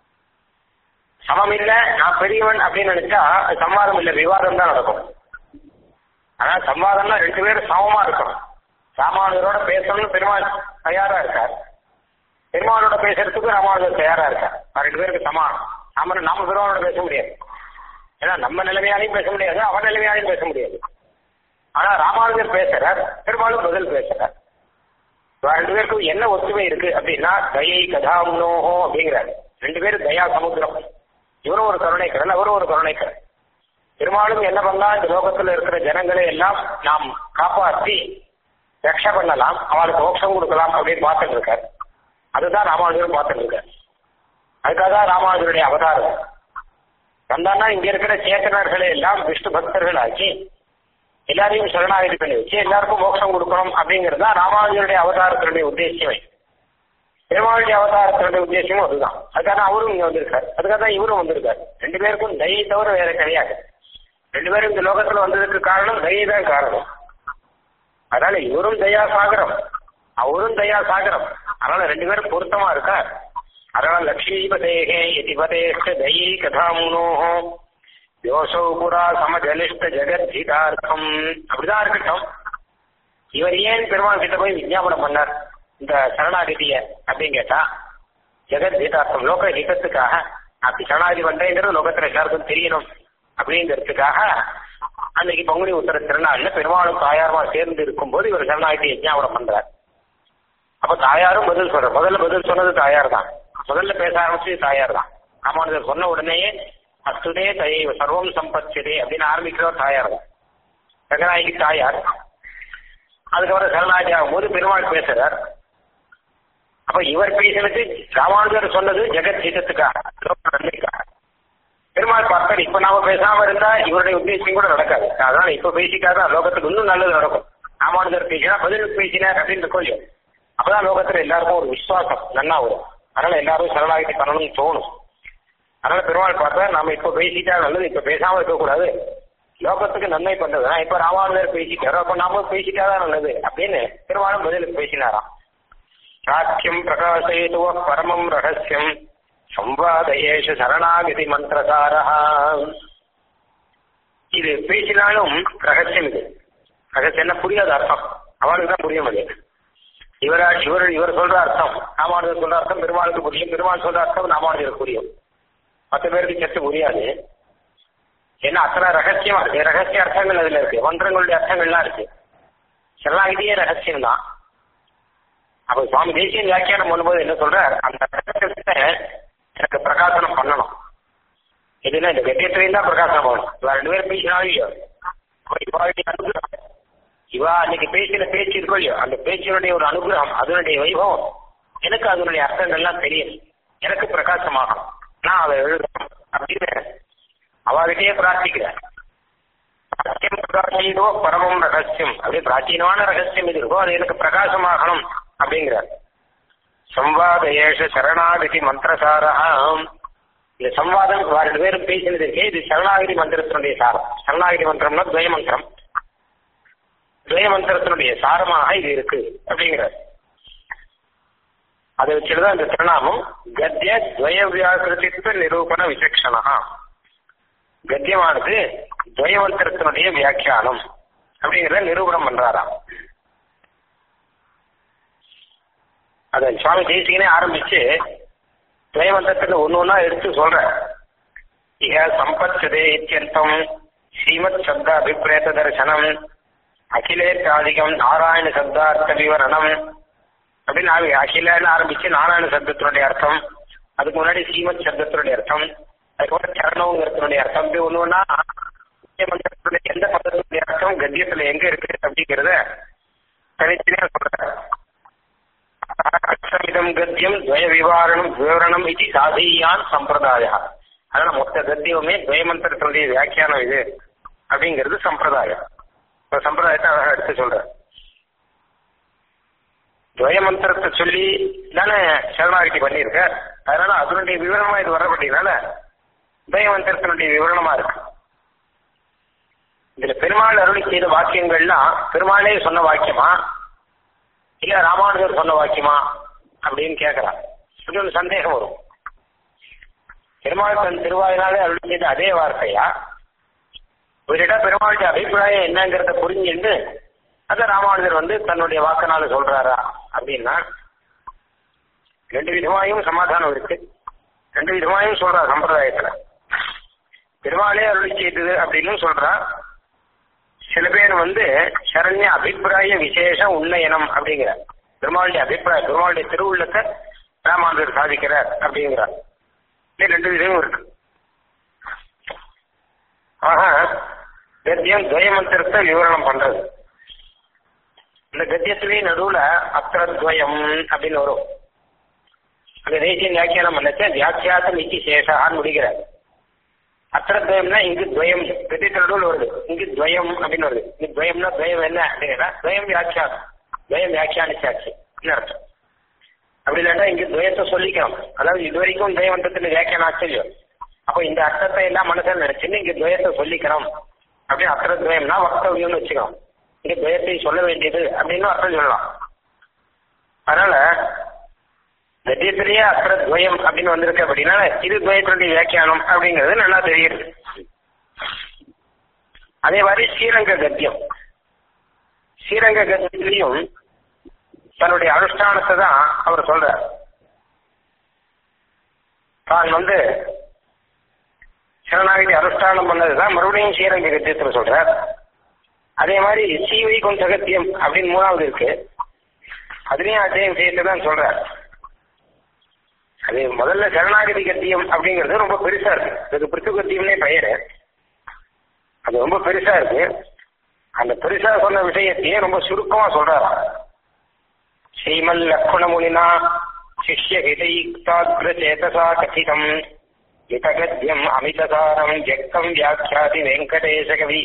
சமம் இல்ல நான் பெரியவன் அப்படின்னு நினைச்சா அது சம்வாதம் இல்ல விவாதம் தான் நடக்கும் ஆனா சம்வாதம்னா ரெண்டு பேரும் சமமா இருக்கணும் ராமானுஜரோட பேசணும்னு பெருமாள் தயாரா இருக்கார் பெருமாளோட பேசுறதுக்கு ராமானுஜர் தயாரா இருக்கார் ரெண்டு பேருக்கு சமானம் நாம நம்ம பெருமாளோட பேச முடியாது ஏன்னா நம்ம நிலைமையாலையும் பேச முடியாது அவன் நிலைமையாலையும் பேச முடியாது ஆனா ராமானுஜர் பேசுறார் பெருமாளும் பதில் பேசுறார் ரெண்டு பேருக்கும் என்ன ஒத்துமை இருக்கு அப்படின்னா தயை கதாம்னோஹோ அப்படிங்கிறாரு ரெண்டு பேரும் தயா சமுத்திரம் இவரும் ஒரு கருணை கடல் அவரும் ஒரு கருணை கடல் பெருமாளும் என்ன பண்ணா இந்த லோகத்துல இருக்கிற ஜனங்களை எல்லாம் நாம் காப்பாற்றி ரக்ஷ பண்ணலாம் அவளுக்கு மோட்சம் கொடுக்கலாம் அப்படின்னு பார்த்துட்டு இருக்கார் அதுதான் ராமானுஜரும் பார்த்துட்டு இருக்கார் அதுக்காக தான் ராமானுஜருடைய அவதாரம் வந்தான்னா இங்க இருக்கிற சேத்தனர்களை எல்லாம் விஷ்ணு பக்தர்கள் ஆக்கி எல்லாரையும் சரணாகதி பண்ணி வச்சு எல்லாருக்கும் மோட்சம் கொடுக்கணும் அப்படிங்கிறது தான் ராமானுஜருடைய அவதாரத்தினுடைய உத்தேசியமே பெருமாளுடைய அவதாரத்தினுடைய உத்தேசமும் அதுதான் அதுக்காக அவரும் இங்க வந்திருக்காரு அதுக்காக தான் இவரும் வந்திருக்காரு ரெண்டு பேருக்கும் தயை தவிர வேற கிடையாது ரெண்டு பேரும் இந்த லோகத்துல வந்ததுக்கு காரணம் தயை தான் காரணம் அதனால இவரும் தயா சாகரம் அவரும் தயா சாகரம் அதனால ரெண்டு பேரும் பொருத்தமா இருக்கார் அதனால லக்ஷ்மீபதேகே யதிபதேஷ்ட தயி கதாமுனோஹோ யோசோ புரா சமஜலிஷ்ட ஜெகத்ஹிதார்த்தம் அப்படிதான் இருக்கட்டும் இவர் ஏன் பெருமாள் கிட்ட போய் விஞ்ஞாபனம் பண்ணார் இந்த சரணாகதிய அப்படின்னு கேட்டா ஜெகத்ஹிதார்த்தம் லோக ஹிதத்துக்காக அப்படி சரணாகதி பண்றேங்கிறது லோகத்துல எல்லாருக்கும் தெரியணும் அப்படிங்கிறதுக்காக அன்னைக்கு பங்குனி உத்தர திருநாள்ல பெருமாளும் தாயாருமா சேர்ந்து இருக்கும்போது இவர் சரணாகதி யஜ்ஞாபனம் பண்றார் அப்ப தாயாரும் பதில் சொல்ற முதல்ல பதில் சொன்னது தாயார் தான் முதல்ல பேச ஆரம்பிச்சது தாயார் தான் ராமானுஜர் சொன்ன உடனேயே அஸ்துதே தயை சர்வம் சம்பத்தியதே அப்படின்னு ஆரம்பிக்கிறவர் தாயார் தான் ரங்கநாயகி தாயார் அதுக்கப்புறம் சரணாகி ஆகும்போது பெருமாள் பேசுறார் அப்ப இவர் பேசினது ராமானுஜர் சொன்னது ஜெகத் ஹிதத்துக்காக நன்மைக்காக பெருமாள் பார்த்தார் இப்ப நாம பேசாம இருந்தா இவருடைய உத்தேசம் கூட நடக்காது அதனால இப்ப பேசிக்காத லோகத்துக்கு இன்னும் நல்லது நடக்கும் ராமானுஜர் பேசினா பதில் பேசினார் அப்படின்னு இருக்கோம் இல்லையோ அப்பதான் லோகத்துல எல்லாருக்கும் ஒரு விசுவாசம் நன்னா வரும் அதனால எல்லாரும் சரணாகதி பண்ணணும்னு தோணும் அதனால பெருமாள் பார்த்தா நம்ம இப்ப பேசிட்டா நல்லது இப்ப பேசாம இருக்கக்கூடாது லோகத்துக்கு நன்மை பண்றதுனா இப்ப ராமானுஜர் பேசிட்டாரோ அப்ப நாம பேசிட்டாதான் நல்லது அப்படின்னு பெருமாளும் பதிலுக்கு பேசினாராம் சாக்கியம் பிரகாசயத்துவ பரமம் ரகசியம் சம்வாதயேஷ சரணாகதி மந்திரசாரா இது பேசினாலும் ரகசியம் இது ரகசியம்னா புரியாத அர்த்தம் அவனுக்கு தான் புரிய முடியும் இவரா இவர் இவர் சொல்ற அர்த்தம் ராமானுஜர் சொல்ற அர்த்தம் பெருமாளுக்கு புரியும் பெருமாள் சொல்ற அர்த்தம் ராமானுஜருக்கு புரியும் மற்ற பேருக்கு சற்று புரியாது ஏன்னா அத்தனை ரகசியமா இருக்கு ரகசிய அர்த்தங்கள் அதுல இருக்கு மந்திரங்களுடைய அர்த்தங்கள்லாம் இருக்கு சரணாகிதியே ரகசியம் தான் அப்ப சுவாமி தேசியன் வியாக்கியானம் பண்ணும்போது என்ன சொல்ற அந்த ரகசியத்தை எனக்கு பிரகாசனம் பண்ணணும் இதுல இந்த கட்டியத்திலையும் தான் பிரகாசனம் பண்ணணும் இவா ரெண்டு பேரும் பேசினாலும் அனுகிரகம் இவா அன்னைக்கு பேசின பேச்சு இருக்கோ இல்லையோ அந்த பேச்சினுடைய ஒரு அனுகிரகம் அதனுடைய வைபவம் எனக்கு அதனுடைய அர்த்தங்கள்லாம் தெரியும் எனக்கு பிரகாசமாகும் நான் அதை எழுதணும் அப்படின்னு அவகிட்டயே பிரார்த்திக்கிறேன் சத்தியம் பிரகாசிதோ பரமம் ரகசியம் அப்படியே பிராச்சீனமான ரகசியம் இது இருக்கோ அது எனக்கு பிரகாசமாகணும் அப்படிங்கிறார் சம்வாதயேஷ சரணாகதி மந்திரசாரா இந்த சம்வாதம் ரெண்டு பேரும் பேசினது இருக்கே இது சரணாகதி மந்திரத்தினுடைய சாரம் சரணாகதி மந்திரம்னா துவய மந்திரம் துவய மந்திரத்தினுடைய சாரமாக இது இருக்கு அப்படிங்கிறார் அதை வச்சுதான் இந்த திருநாமம் கத்திய துவய வியாக்கிருத்தித்வ நிரூபண விசக்ஷணா கத்தியமானது துவயமந்திரத்தினுடைய வியாக்கியானம் அப்படிங்கிறத நிரூபணம் பண்றாராம் அத சுவாமி தேசிகனே ஆரம்பிச்சு துவயமந்திரத்துல ஒன்னு ஒன்னா எடுத்து சொல்ற இக சம்பத்சதே இத்தியந்தம் ஸ்ரீமத் சப்த அபிப்பிரேத தரிசனம் அகிலேத்தாதிகம் நாராயண சப்தார்த்த விவரணம் அப்படின்னு ஆவி அகிலன்னு ஆரம்பிச்சு நாராயண சப்தத்தினுடைய அர்த்தம் அதுக்கு முன்னாடி ஸ்ரீமத் சப்தத்தினுடைய அர்த்தம் அதுக்கப்புறம் சரணங்கிறதுனுடைய அர்த்தம் இப்படி ஒண்ணு ஒன்னா மந்திரத்தினுடைய எந்த பதத்தினுடைய அர்த்தம் கத்தியத்துல எங்க இருக்கு அப்படிங்கிறத தனித்தனியா சொல்றாரு அக்ஷமிதம் கத்தியம் துவய விவாரணம் விவரணம் இது சாதியான் சம்பிரதாயா அதனால மொத்த கத்தியமே துவய மந்திரத்தினுடைய வியாக்கியானம் இது அப்படிங்கிறது சம்பிரதாயம் இப்ப சம்பிரதாயத்தை அழகா எடுத்து சொல்ற துவய மந்திரத்தை சொல்லி தானே சரணாகிட்டி பண்ணியிருக்க அதனால அதனுடைய விவரமா இது வரப்பட்டதுனால துவய மந்திரத்தினுடைய விவரணமா இருக்கு இதுல பெருமாள் அருளி செய்த வாக்கியங்கள்லாம் பெருமாளே சொன்ன வாக்கியமா இல்ல ராமானுஜர் சொன்ன வாக்கியமா அப்படின்னு கேட்கிறான் இது ஒரு சந்தேகம் வரும் பெருமாள் தன் திருவாயினாலே அருளி செய்த அதே வார்த்தையா ஒரிடம் பெருமாளுடைய அபிப்பிராயம் என்னங்கிறத புரிஞ்சுட்டு அத ராமானுஜர் வந்து தன்னுடைய வாக்கனால சொல்றாரா அப்படின்னா ரெண்டு விதமாயும் சமாதானம் இருக்கு ரெண்டு விதமாயும் சொல்றா சம்பிரதாயத்துல பெருமாளே அருளி செய்தது அப்படின்னு சொல்றா சில பேர் வந்து சரண்ய அபிப்பிராய விசேஷ உன்னயனம் அப்படிங்கிற பெருமாளுடைய அபிப்பிராயம் பெருமாளுடைய திருவுள்ளத்தை ராமானுஜர் சாதிக்கிறார் அப்படிங்கிறார் ரெண்டு விதமும் இருக்கு ஆக கத்தியம் துவயமந்திரத்தை விவரணம் பண்றது இந்த கத்தியத்திலேயே நடுவுல அத்திரத்வயம் அப்படின்னு வரும் அந்த தேசிய வியாக்கியானம் பண்ணச்ச வியாக்கியாசம் இக்கி சேஷான்னு முடிக்கிறார் அத்திரத்வயம்னா இங்கு துவயம் கத்தியத்தில் நடுவில் வருது இங்கு துவயம் அப்படின்னு வருது இங்கு துவயம்னா துவயம் என்ன அப்படின்னா துவயம் வியாக்கியானம் துவயம் வியாக்கியானிச்சாச்சு அர்த்தம் அப்படி இல்லாட்டா இங்க துவயத்தை சொல்லிக்கணும் அதாவது இது வரைக்கும் துவயமந்திரத்துல வியாக்கியானம் ஆச்சரியம் அப்போ இந்த அர்த்தத்தை எல்லாம் மனசில் நினைச்சுன்னு இங்க துவயத்தை சொல்லிக்கணும் அப்படின்னு அர்த்த துவயம்னா வக்தவியம்னு வச்சுக்கணும் இங்க துவயத்தை சொல்ல வேண்டியது அப்படின்னு அர்த்தம் சொல்லலாம் அதனால கத்தியத்திலேயே அர்த்த துவயம் அப்படின்னு வந்திருக்கு அப்படின்னா இது துவயத்தினுடைய வியாக்கியானம் அப்படிங்கிறது நல்லா தெரியுது அதே மாதிரி ஸ்ரீரங்க கத்தியம் ஸ்ரீரங்க கத்தியிலையும் தன்னுடைய அனுஷ்டானத்தை தான் அவர் சொல்றார் தான் வந்து சரணாகதி அனுஷ்டானம் பண்ணதுதான் மறுபடியும் ஸ்ரீரங்க கத்தியத்தில் சொல்றார் அதே மாதிரி சீவை சகத்தியம் அப்படின்னு மூணாவது இருக்கு அதுலயும் அதே விஷயத்தை தான் சொல்றார் அது முதல்ல சரணாகதி கத்தியம் அப்படிங்கிறது ரொம்ப பெருசா இருக்கு அதுக்கு பிரித்து கத்தியம்னே பெயரு அது ரொம்ப பெருசா இருக்கு அந்த பெருசா சொன்ன விஷயத்தையே ரொம்ப சுருக்கமா சொல்றாராம் ஸ்ரீமல் லக்ஷ்மணமுனினா சிஷ்ய ஹிதயுக்தாகிர சேதசா கதிதம் இதகத்தியம் அமிதசாரம் ஜெக்தம் வியாக்கியாதி வெங்கடேச கவி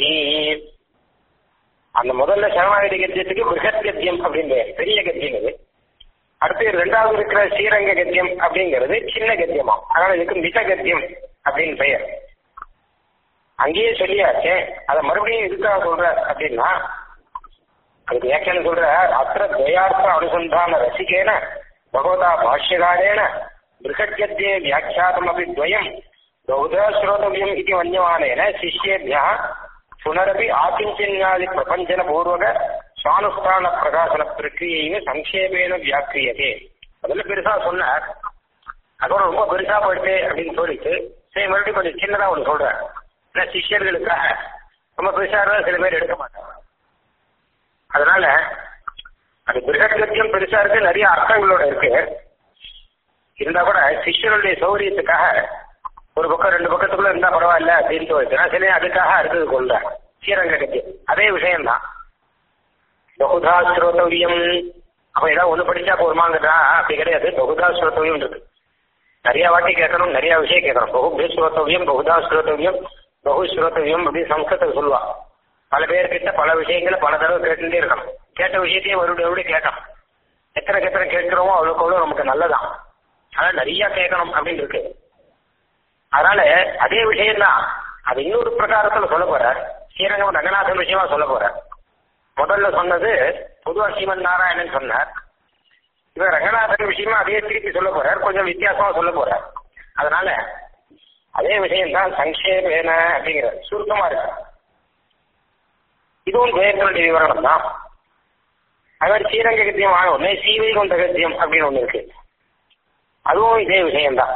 அந்த முதல்ல சரணாகதி கத்தியத்துக்கு பிருகத் கத்தியம் அப்படின்னு பெரிய கத்தியம் இது அடுத்து ரெண்டாவது இருக்கிற ஸ்ரீரங்க கத்தியம் அப்படிங்கிறது சின்ன கத்தியமா அதனால இதுக்கு மித கத்தியம் அப்படின்னு பெயர் அங்கேயே சொல்லியாச்சே அதை மறுபடியும் எதுக்காக சொல்ற அப்படின்னா அதுக்கு வியாக்கியானம் சொல்ற அத்திர துவயார்த்த அனுசந்தான ரசிகேன பகவதா பாஷ்யகாரேன பிருகத்கத்தியே வியாக்கியாதம் அப்படி துவயம் பகுதா ஸ்ரோதவியம் இது மன்யமானேன சிஷ்யேபியா புனரபி ஆகிஞ்சன்யாதி பிரபஞ்சன பூர்வக சுவானுஷ்டான பிரகாசன பிரக்கியைன்னு சங்கேபேன வியாக்கியதே அதில் பெருசா சொன்னார் அதோட ரொம்ப பெருசா போயிட்டு அப்படின்னு சொல்லிட்டு சரி மறுபடியும் கொஞ்சம் சின்னதா ஒன்று சொல்றேன் ஏன்னா சிஷ்யர்களுக்காக ரொம்ப பெருசா இருந்தா சில பேர் எடுக்க மாட்டாங்க அதனால அது பிருகத்கத்தியம் பெருசா இருக்கு நிறைய அர்த்தங்களோட இருக்கு இருந்தா கூட சிஷ்யருடைய சௌரியத்துக்காக ஒரு பக்கம் ரெண்டு பக்கத்துக்குள்ள இருந்தா பரவாயில்ல அப்படின்ட்டு வச்சுனா சரி அதுக்காக அடுத்தது கொள்ள ஸ்ரீரங்க கத்தியம் அதே விஷயம்தான் பகுதா ஸ்ரோதவியம் அப்ப ஏதாவது ஒண்ணு படிச்சா போருமாங்கடா அப்படி கிடையாது பகுதா ஸ்ரோதவியம் இருக்கு நிறைய வாட்டி கேட்கணும் நிறைய விஷயம் கேட்கணும் பகுபே ஸ்ரோதவியம் பகுதா ஸ்ரோதவியம் பகு ஸ்ரோதவியம் அப்படின்னு சம்ஸ்கிருதம் சொல்லுவா பல பேர்கிட்ட பல விஷயங்களை பல தடவை கேட்டுட்டே இருக்கணும் கேட்ட விஷயத்தையும் மறுபடியும் மறுபடியும் கேட்கணும் எத்தனை எத்தனை கேட்கிறோமோ அவ்வளோக்கு அவ்வளோ நமக்கு நல்லதான் அதான் நிறைய கேட்கணும் அப்படின்னு இருக்கு அதனால அதே விஷயம்தான் அது இன்னொரு பிரகாரத்துல சொல்ல போற ஸ்ரீரங்கம் ரங்கநாதன் விஷயமா சொல்ல போற முதல்ல சொன்னது பொதுவா ஸ்ரீமன் நாராயணன் சொன்னார் இவர் ரங்கநாதன் விஷயமா அதே திருப்பி சொல்ல போறார் கொஞ்சம் வித்தியாசமா சொல்ல போறார் அதனால அதே விஷயம்தான் சங்கேபேன அப்படிங்கிற சுருக்கமா இருக்கு இதுவும் துவயத்தினுடைய விவரணம் தான் அது மாதிரி ஸ்ரீரங்க கத்தியம் ஆன ஒண்ணு சீவை கொண்ட கத்தியம் அப்படின்னு ஒண்ணு இருக்கு அதுவும் இதே விஷயம்தான்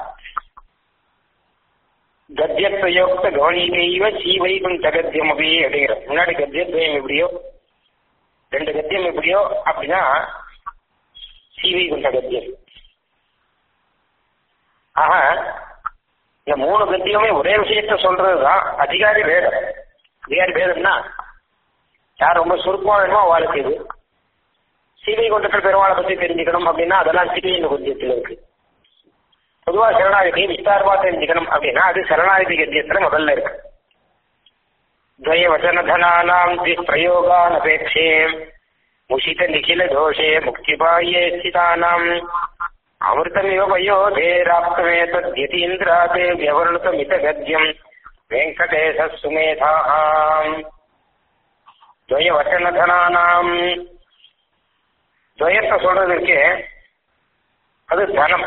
கத்தியத்வயோக்த கவனிகைவ சீவைகும் ஜகத்தியம் அப்படி அப்படிங்கிற முன்னாடி கத்தியத்வயம் எப்படியோ ரெண்டு கத்தியம் எப்படியோ அப்படின்னா சீவைகுண்ட கத்தியம் ஆக இந்த மூணு கத்தியமே ஒரே விஷயத்த சொல்றதுதான் அதிகாரி வேதம் அதிகாரி வேதம்னா யார் ரொம்ப சுருக்கமா வேணுமோ அவளுக்கு இது சீவை கொண்டத்தில் பெருமாளை பத்தி தெரிஞ்சுக்கணும் அப்படின்னா அதெல்லாம் சீவை கத்தியத்தில் இருக்கு பொதுவா சரணாகதி விஸ்தாரமா தெரிஞ்சுக்கணும் அப்படின்னா அது சரணாகதி கத்தியத்துல முதல்ல இருக்கு துவய வச்சனதனானாம் பிரயோகான் அபேட்சே முஷித நிகில தோஷே முக்திபாயே ஸ்திதானாம் அமிர்தமிவ வயோதேராப்தமே தத்யதீந்திராதே வியவருணத மித கத்யம் வெங்கடேச சுமேதாம் துவய வச்சனதனானாம் துவயத்தை சொல்றது இருக்கே அது தனம்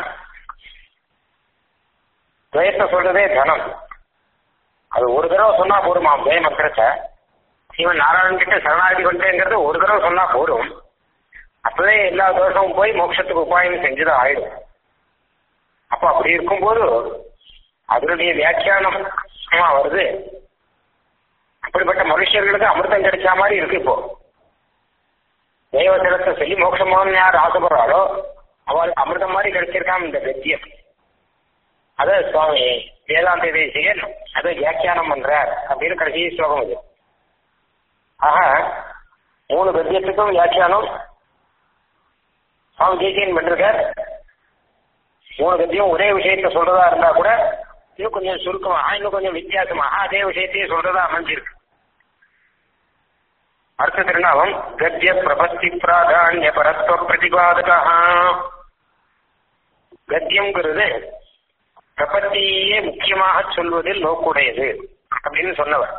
துவயத்தை சொல்றதே தனம் அது ஒரு தடவை சொன்னா போதுமா துவய மந்திரத்தை சிவன் நாராயணன் கிட்ட சரணாகதி கொண்டேங்கிறது ஒரு தடவை சொன்னா போதும் அப்பவே எல்லா தோஷமும் போய் மோட்சத்துக்கு உபாயம் செஞ்சுதான் ஆயிடும் அப்போ அப்படி இருக்கும்போது அதனுடைய வியாக்கியானம் வருது அப்படிப்பட்ட மனுஷர்களுக்கு அமிர்தம் கிடைச்ச மாதிரி இருக்கு இப்போ தெய்வத்திலத்தை சொல்லி மோட்சமான யார் ஆசைப்படுறாரோ அவளுக்கு அமிர்தம் மாதிரி கிடைச்சிருக்கான் இந்த கத்தியம் அத சுவாமி வேதாந்த தேசிகன் அதை வியாக்கியானம் பண்றார் அப்படின்னு கடைசி ஸ்லோகம் இது ஆக மூணு கத்தியத்துக்கும் வியாக்கியானம் சுவாமி தேசிகன் பண்ணிருக்கார் மூணு கத்தியம் ஒரே விஷயத்த சொல்றதா இருந்தா கூட இன்னும் கொஞ்சம் சுருக்கமா இன்னும் கொஞ்சம் வித்தியாசமா அதே விஷயத்தையே சொல்றதா அமைஞ்சிருக்கு அடுத்த திருநாமம் கத்திய பிரபத்தி பிராதான்ய பரத்வ பிரதிபாதகா கத்தியம்ங்கிறது பிரபத்தியே முக்கியமாக சொல்வதில் நோக்குடையது அப்படின்னு சொன்னவர்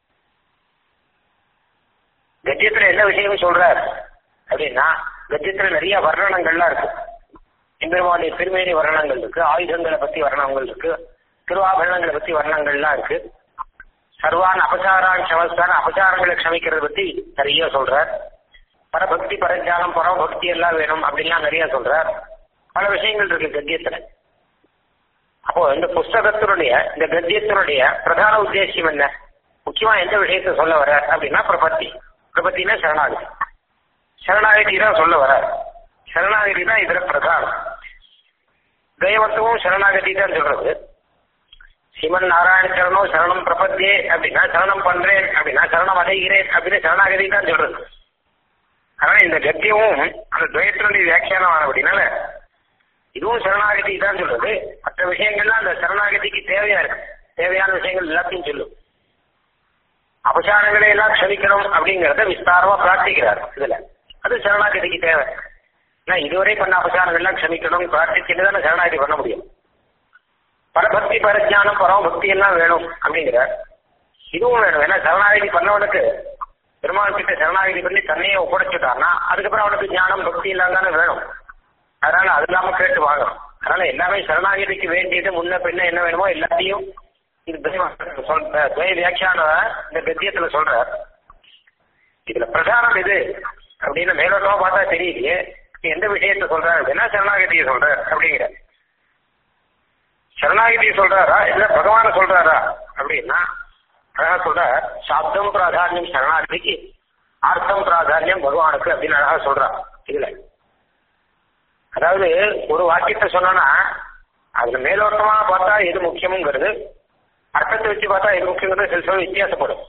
கத்தியத்துல என்ன விஷயம் சொல்றார் அப்படின்னா கத்தியத்துல நிறைய வர்ணனங்கள்லாம் இருக்கு எம்பெருமானுடைய திருமேனி வர்ணங்கள் இருக்கு ஆயுதங்களை பத்தி வர்ணங்கள் இருக்கு திருவாபரணங்களை பத்தி வர்ணங்கள்லாம் இருக்கு சர்வான் அபசாரான் சமஸ்தான அபசாரங்களை க்ஷமிக்கிறத பத்தி நிறைய சொல்றார் பரபக்தி பரஜானம் பரபக்தி எல்லாம் வேணும் அப்படின்லாம் நிறைய சொல்றார் பல விஷயங்கள் இருக்கு கத்தியத்துல அப்போ இந்த புஸ்தகத்தினுடைய இந்த கத்தியத்தினுடைய பிரதான உத்தேசியம் என்ன முக்கியமா எந்த விஷயத்த சொல்ல வர அப்படின்னா பிரபத்தி பிரபத்தினா சரணாகதி சரணாகதி தான் சொல்ல வர சரணாகதி தான் இதுல பிரதானம் தெய்வத்துவம் சரணாகதி தான் சொல்றது சிவன் நாராயண சரணம் சரணம் பிரபத்தியே அப்படின்னா சரணம் பண்றேன் அப்படின்னா சரணம் அடைகிறேன் அப்படின்னு சரணாகதி தான் சொல்றது அதனால இந்த கத்தியமும் அந்த துவயத்தினுடைய வியாக்கியானம் ஆனபடினால இதுவும் சரணாகதி தான் சொல்றது மற்ற விஷயங்கள்லாம் அந்த சரணாகதிக்கு தேவையா இருக்கு தேவையான விஷயங்கள் எல்லாத்தையும் சொல்லும் அபசாரங்களை எல்லாம் க்ஷமிக்கணும் அப்படிங்கறத விஸ்தாரமா பிரார்த்திக்கிறார் இதுல அது சரணாகதிக்கு தேவை ஏன்னா இதுவரை பண்ண அபசாரங்கள் எல்லாம் க்ஷமிக்கணும் பிரார்த்திச்சுட்டு தானே சரணாகதி பண்ண முடியும் பரபக்தி பரஜானம் பரமபக்தி எல்லாம் வேணும் அப்படிங்கிற இதுவும் வேணும் ஏன்னா சரணாகதி பண்ணவனுக்கு பெருமாள் கிட்ட சரணாகதி பண்ணி தன்னையே ஒப்படைச்சுட்டான்னா அதுக்கப்புறம் அவனுக்கு ஞானம் பக்தி எல்லாம் தானே வேணும் அதனால அது இல்லாம கேட்டு வாங்கணும் அதனால எல்லாமே சரணாகதிக்கு வேண்டியது முன்ன பின்ன என்ன வேணுமோ எல்லாத்தையும் இது சொல்ற துவை வியாக்கியான இந்த கத்தியத்துல சொல்ற இதுல பிரதானம் இது அப்படின்னு மேலோட்டமா பார்த்தா தெரியலையே நீ எந்த விஷயத்த சொல்ற அப்படின்னா சரணாகதியை சொல்ற அப்படிங்கிற சரணாகதியை சொல்றாரா இல்ல பகவான சொல்றாரா அப்படின்னா அழகா சொல்ற சாப்தம் பிராதானியம் சரணாகதிக்கு அர்த்தம் பிராதானியம் பகவானுக்கு அப்படின்னு அழகா சொல்றா இதுல அதாவது ஒரு வாக்கியத்தை சொன்னோம்னா அதுல மேலோட்டமா பார்த்தா எது முக்கியம்ங்கிறது அர்த்தத்தை வச்சு பார்த்தா எது முக்கியங்கிறது சில சமயம் வித்தியாசப்படும்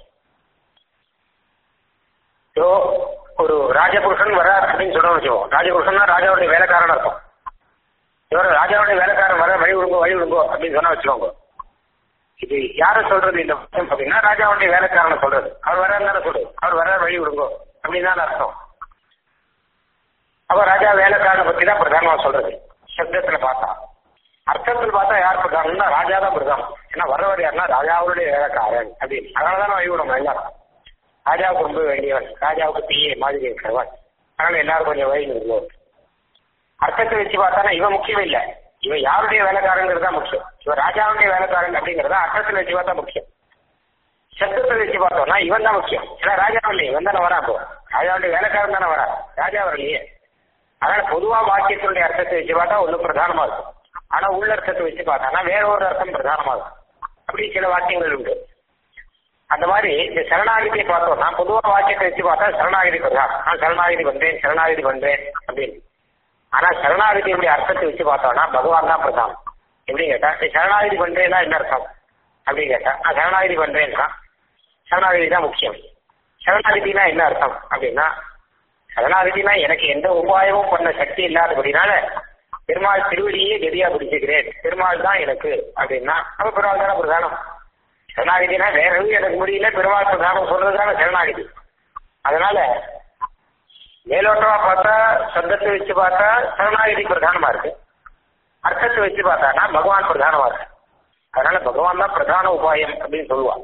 இப்போ ஒரு ராஜபுருஷன் வரார் அப்படின்னு சொல்றோம் வச்சுக்கோம் ராஜபுருஷன்னா ராஜாவுடைய வேலைக்காரன் இருக்கும் இவர் ராஜாவுடைய வேலைக்காரன் வர வழி விடுங்கோ வழி விடுங்கோ அப்படின்னு சொன்னா வச்சுக்கோங்க இது யார சொல்றது இந்த விஷயம் அப்படின்னா ராஜாவுடைய வேலைக்காரனை சொல்றது அவர் வர தானே சொல்றது அவர் வர வழி விடுங்கோ அப்படின்னு தான் அர்த்தம் அப்ப ராஜா வேலைக்காரனை பத்தி தான் பிரதானமா சொல்றது சப்தத்துல பார்த்தா அர்த்தத்தில் பார்த்தா யார் பிரதானம்னா ராஜா தான் பிரதானம் ஏன்னா வரவர் யாருன்னா ராஜாவுடைய வேலைக்காரன் அப்படின்னு அதனாலதான் வழி விடணும் எல்லாரும் ராஜாவுக்கு ரொம்ப வேண்டியவன் ராஜாவுக்கு தீயே மாதிரி இருக்கிறவன் அதனால எல்லாரும் கொஞ்சம் வழி விடுவோம் அர்த்தத்தை வச்சு பார்த்தானா இவன் முக்கியம் இல்ல இவன் யாருடைய வேலைக்காரங்கிறது தான் முக்கியம் இவன் ராஜாவுடைய வேலைக்காரன் அப்படிங்கறத அர்த்தத்தில் வச்சு பார்த்தா முக்கியம் சத்தத்தை வச்சு பார்த்தோம்னா இவன் தான் முக்கியம் ஏன்னா ராஜா இல்லையே இவன் தானே வரா இப்போ ராஜாவுடைய வேலைக்காரன் தானே வரா ராஜா வரலையே அதனால பொதுவா வாக்கியத்தினுடைய அர்த்தத்தை வச்சு பார்த்தா ஒண்ணு பிரதானமா இருக்கும் ஆனா உள்ள அர்த்தத்தை வச்சு பார்த்தானா வேற ஒரு அர்த்தம் பிரதானமா இருக்கும் அப்படி சில வாக்கியங்கள் உண்டு அந்த மாதிரி இந்த சரணாகதியை பார்த்தோம்னா பொதுவா வாக்கியத்தை வச்சு பார்த்தா சரணாகதி பிரதானம் நான் சரணாகதி பண்றேன் சரணாகதி பண்றேன் அப்படின்னு ஆனா சரணாகதியுடைய அர்த்தத்தை வச்சு பார்த்தோம்னா பகவான் தான் பிரதானம் எப்படி கேட்டா நீ சரணாகதி பண்றேன்னா என்ன அர்த்தம் அப்படின்னு கேட்டா நான் சரணாகதி பண்றேன்னா சரணாகதி தான் முக்கியம் சரணாகதினா என்ன அர்த்தம் அப்படின்னா சரணாகதினா எனக்கு எந்த உபாயமும் பண்ண சக்தி இல்லாதபடினால பெருமாள் திருவடியே கதியா பிடிச்சிக்கிறேன் பெருமாள் தான் எனக்கு அப்படின்னா அப்ப பெருமாள் தானே பிரதானம் சரணாகதினா வேற எதுவும் எனக்கு முடியல பெருமாள் பிரதானம் சொல்றதுதானே சரணாகதி அதனால மேலோட்டமா பார்த்தா சப்தத்தை வச்சு பார்த்தா சரணாகதி பிரதானமா இருக்கு அர்த்தத்தை வச்சு பார்த்தானா பகவான் பிரதானமா இருக்கு அதனால பகவான் தான் பிரதான உபாயம் அப்படின்னு சொல்லுவாங்க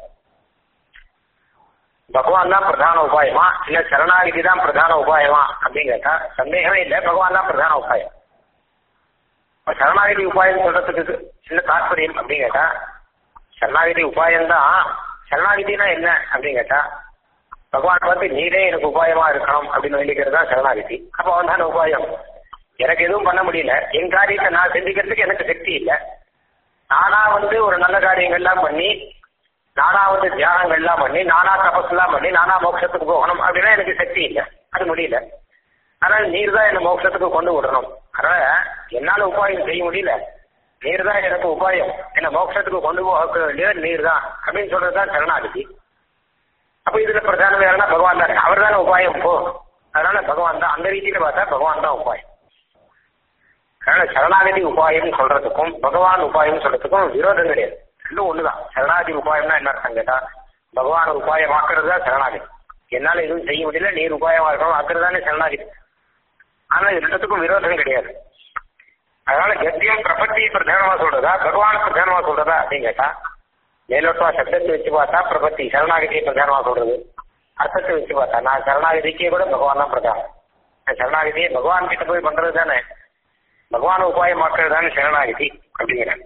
பகவான் தான் பிரதான உபாயமா இல்ல சரணாகதி தான் பிரதான உபாயமா அப்படின்னு கேட்டா சந்தேகமே இல்லை பகவான் தான் பிரதான உபாயம் இப்ப சரணாகதி உபாயம் சொல்றதுக்கு சின்ன தாற்பயம் அப்படின்னு கேட்டா சரணாகதி உபாயம் தான் சரணாகதினா என்ன அப்படின்னு கேட்டா பகவான் வந்து நீரே எனக்கு உபாயமா இருக்கணும் அப்படின்னு வேண்டிக்கிறது தான் சரணாகதி அப்ப அவன் தானே உபாயம் எனக்கு எதுவும் பண்ண முடியல என் காரியத்தை நான் செஞ்சுக்கிறதுக்கு எனக்கு சக்தி இல்லை நானா வந்து ஒரு நல்ல காரியங்கள்லாம் பண்ணி நானா வந்து தியானங்கள்லாம் பண்ணி நானா தபஸ்லாம் பண்ணி நானா மோட்சத்துக்கு போகணும் அப்படின்னா எனக்கு சக்தி இல்லை அது முடியல அதனால நீர் தான் என்ன மோட்சத்துக்கு கொண்டு விடணும் அதனால என்னால உபாயம் செய்ய முடியல நீர் தான் எனக்கு உபாயம் என்ன மோட்சத்துக்கு கொண்டு போக வேண்டியது நீர் தான் அப்படின்னு சொல்றதுதான் சரணாகதி அப்ப இதுல பிரதானம் யாருன்னா பகவான் தான் அவர் தானே உபாயம் போ அதனால பகவான் தான் அந்த ரீதியில பார்த்தா பகவான் தான் உபாயம் அதனால சரணாகதி உபாயம் சொல்றதுக்கும் பகவான் உபாயம் சொல்றதுக்கும் விரோதம் கிடையாது ரெண்டும் ஒண்ணுதான் சரணாகதி உபாயம்னா என்ன அர்த்தம் கேட்டா பகவான் உபாயமாக்குறது தான் சரணாகதி என்னால எதுவும் செய்ய முடியல நீர் உபாயமா இருக்கணும் ஆக்குறது தானே சரணாகதி ஆனா இது ரெண்டுத்துக்கும் விரோதம் கிடையாது அதனால கத்தியம் பிரபத்தியை பிரதானமா சொல்றதா பகவான பிரதானமா சொல்றதா அப்படின்னு கேட்டா மேலோட்டமா சப்தத்தை வச்சு பார்த்தா பிரபத்தி சரணாகதியை பிரதானமா சொல்றது அர்த்தத்தை வச்சு பார்த்தா நான் சரணாகதிக்கே கூட பகவான் தான் பிரதானம் நான் சரணாகதியை பகவான் கிட்ட போய் பண்றது தானே பகவான உபாயமாக்குறது தானே சரணாகதி அப்படிங்கிறேன்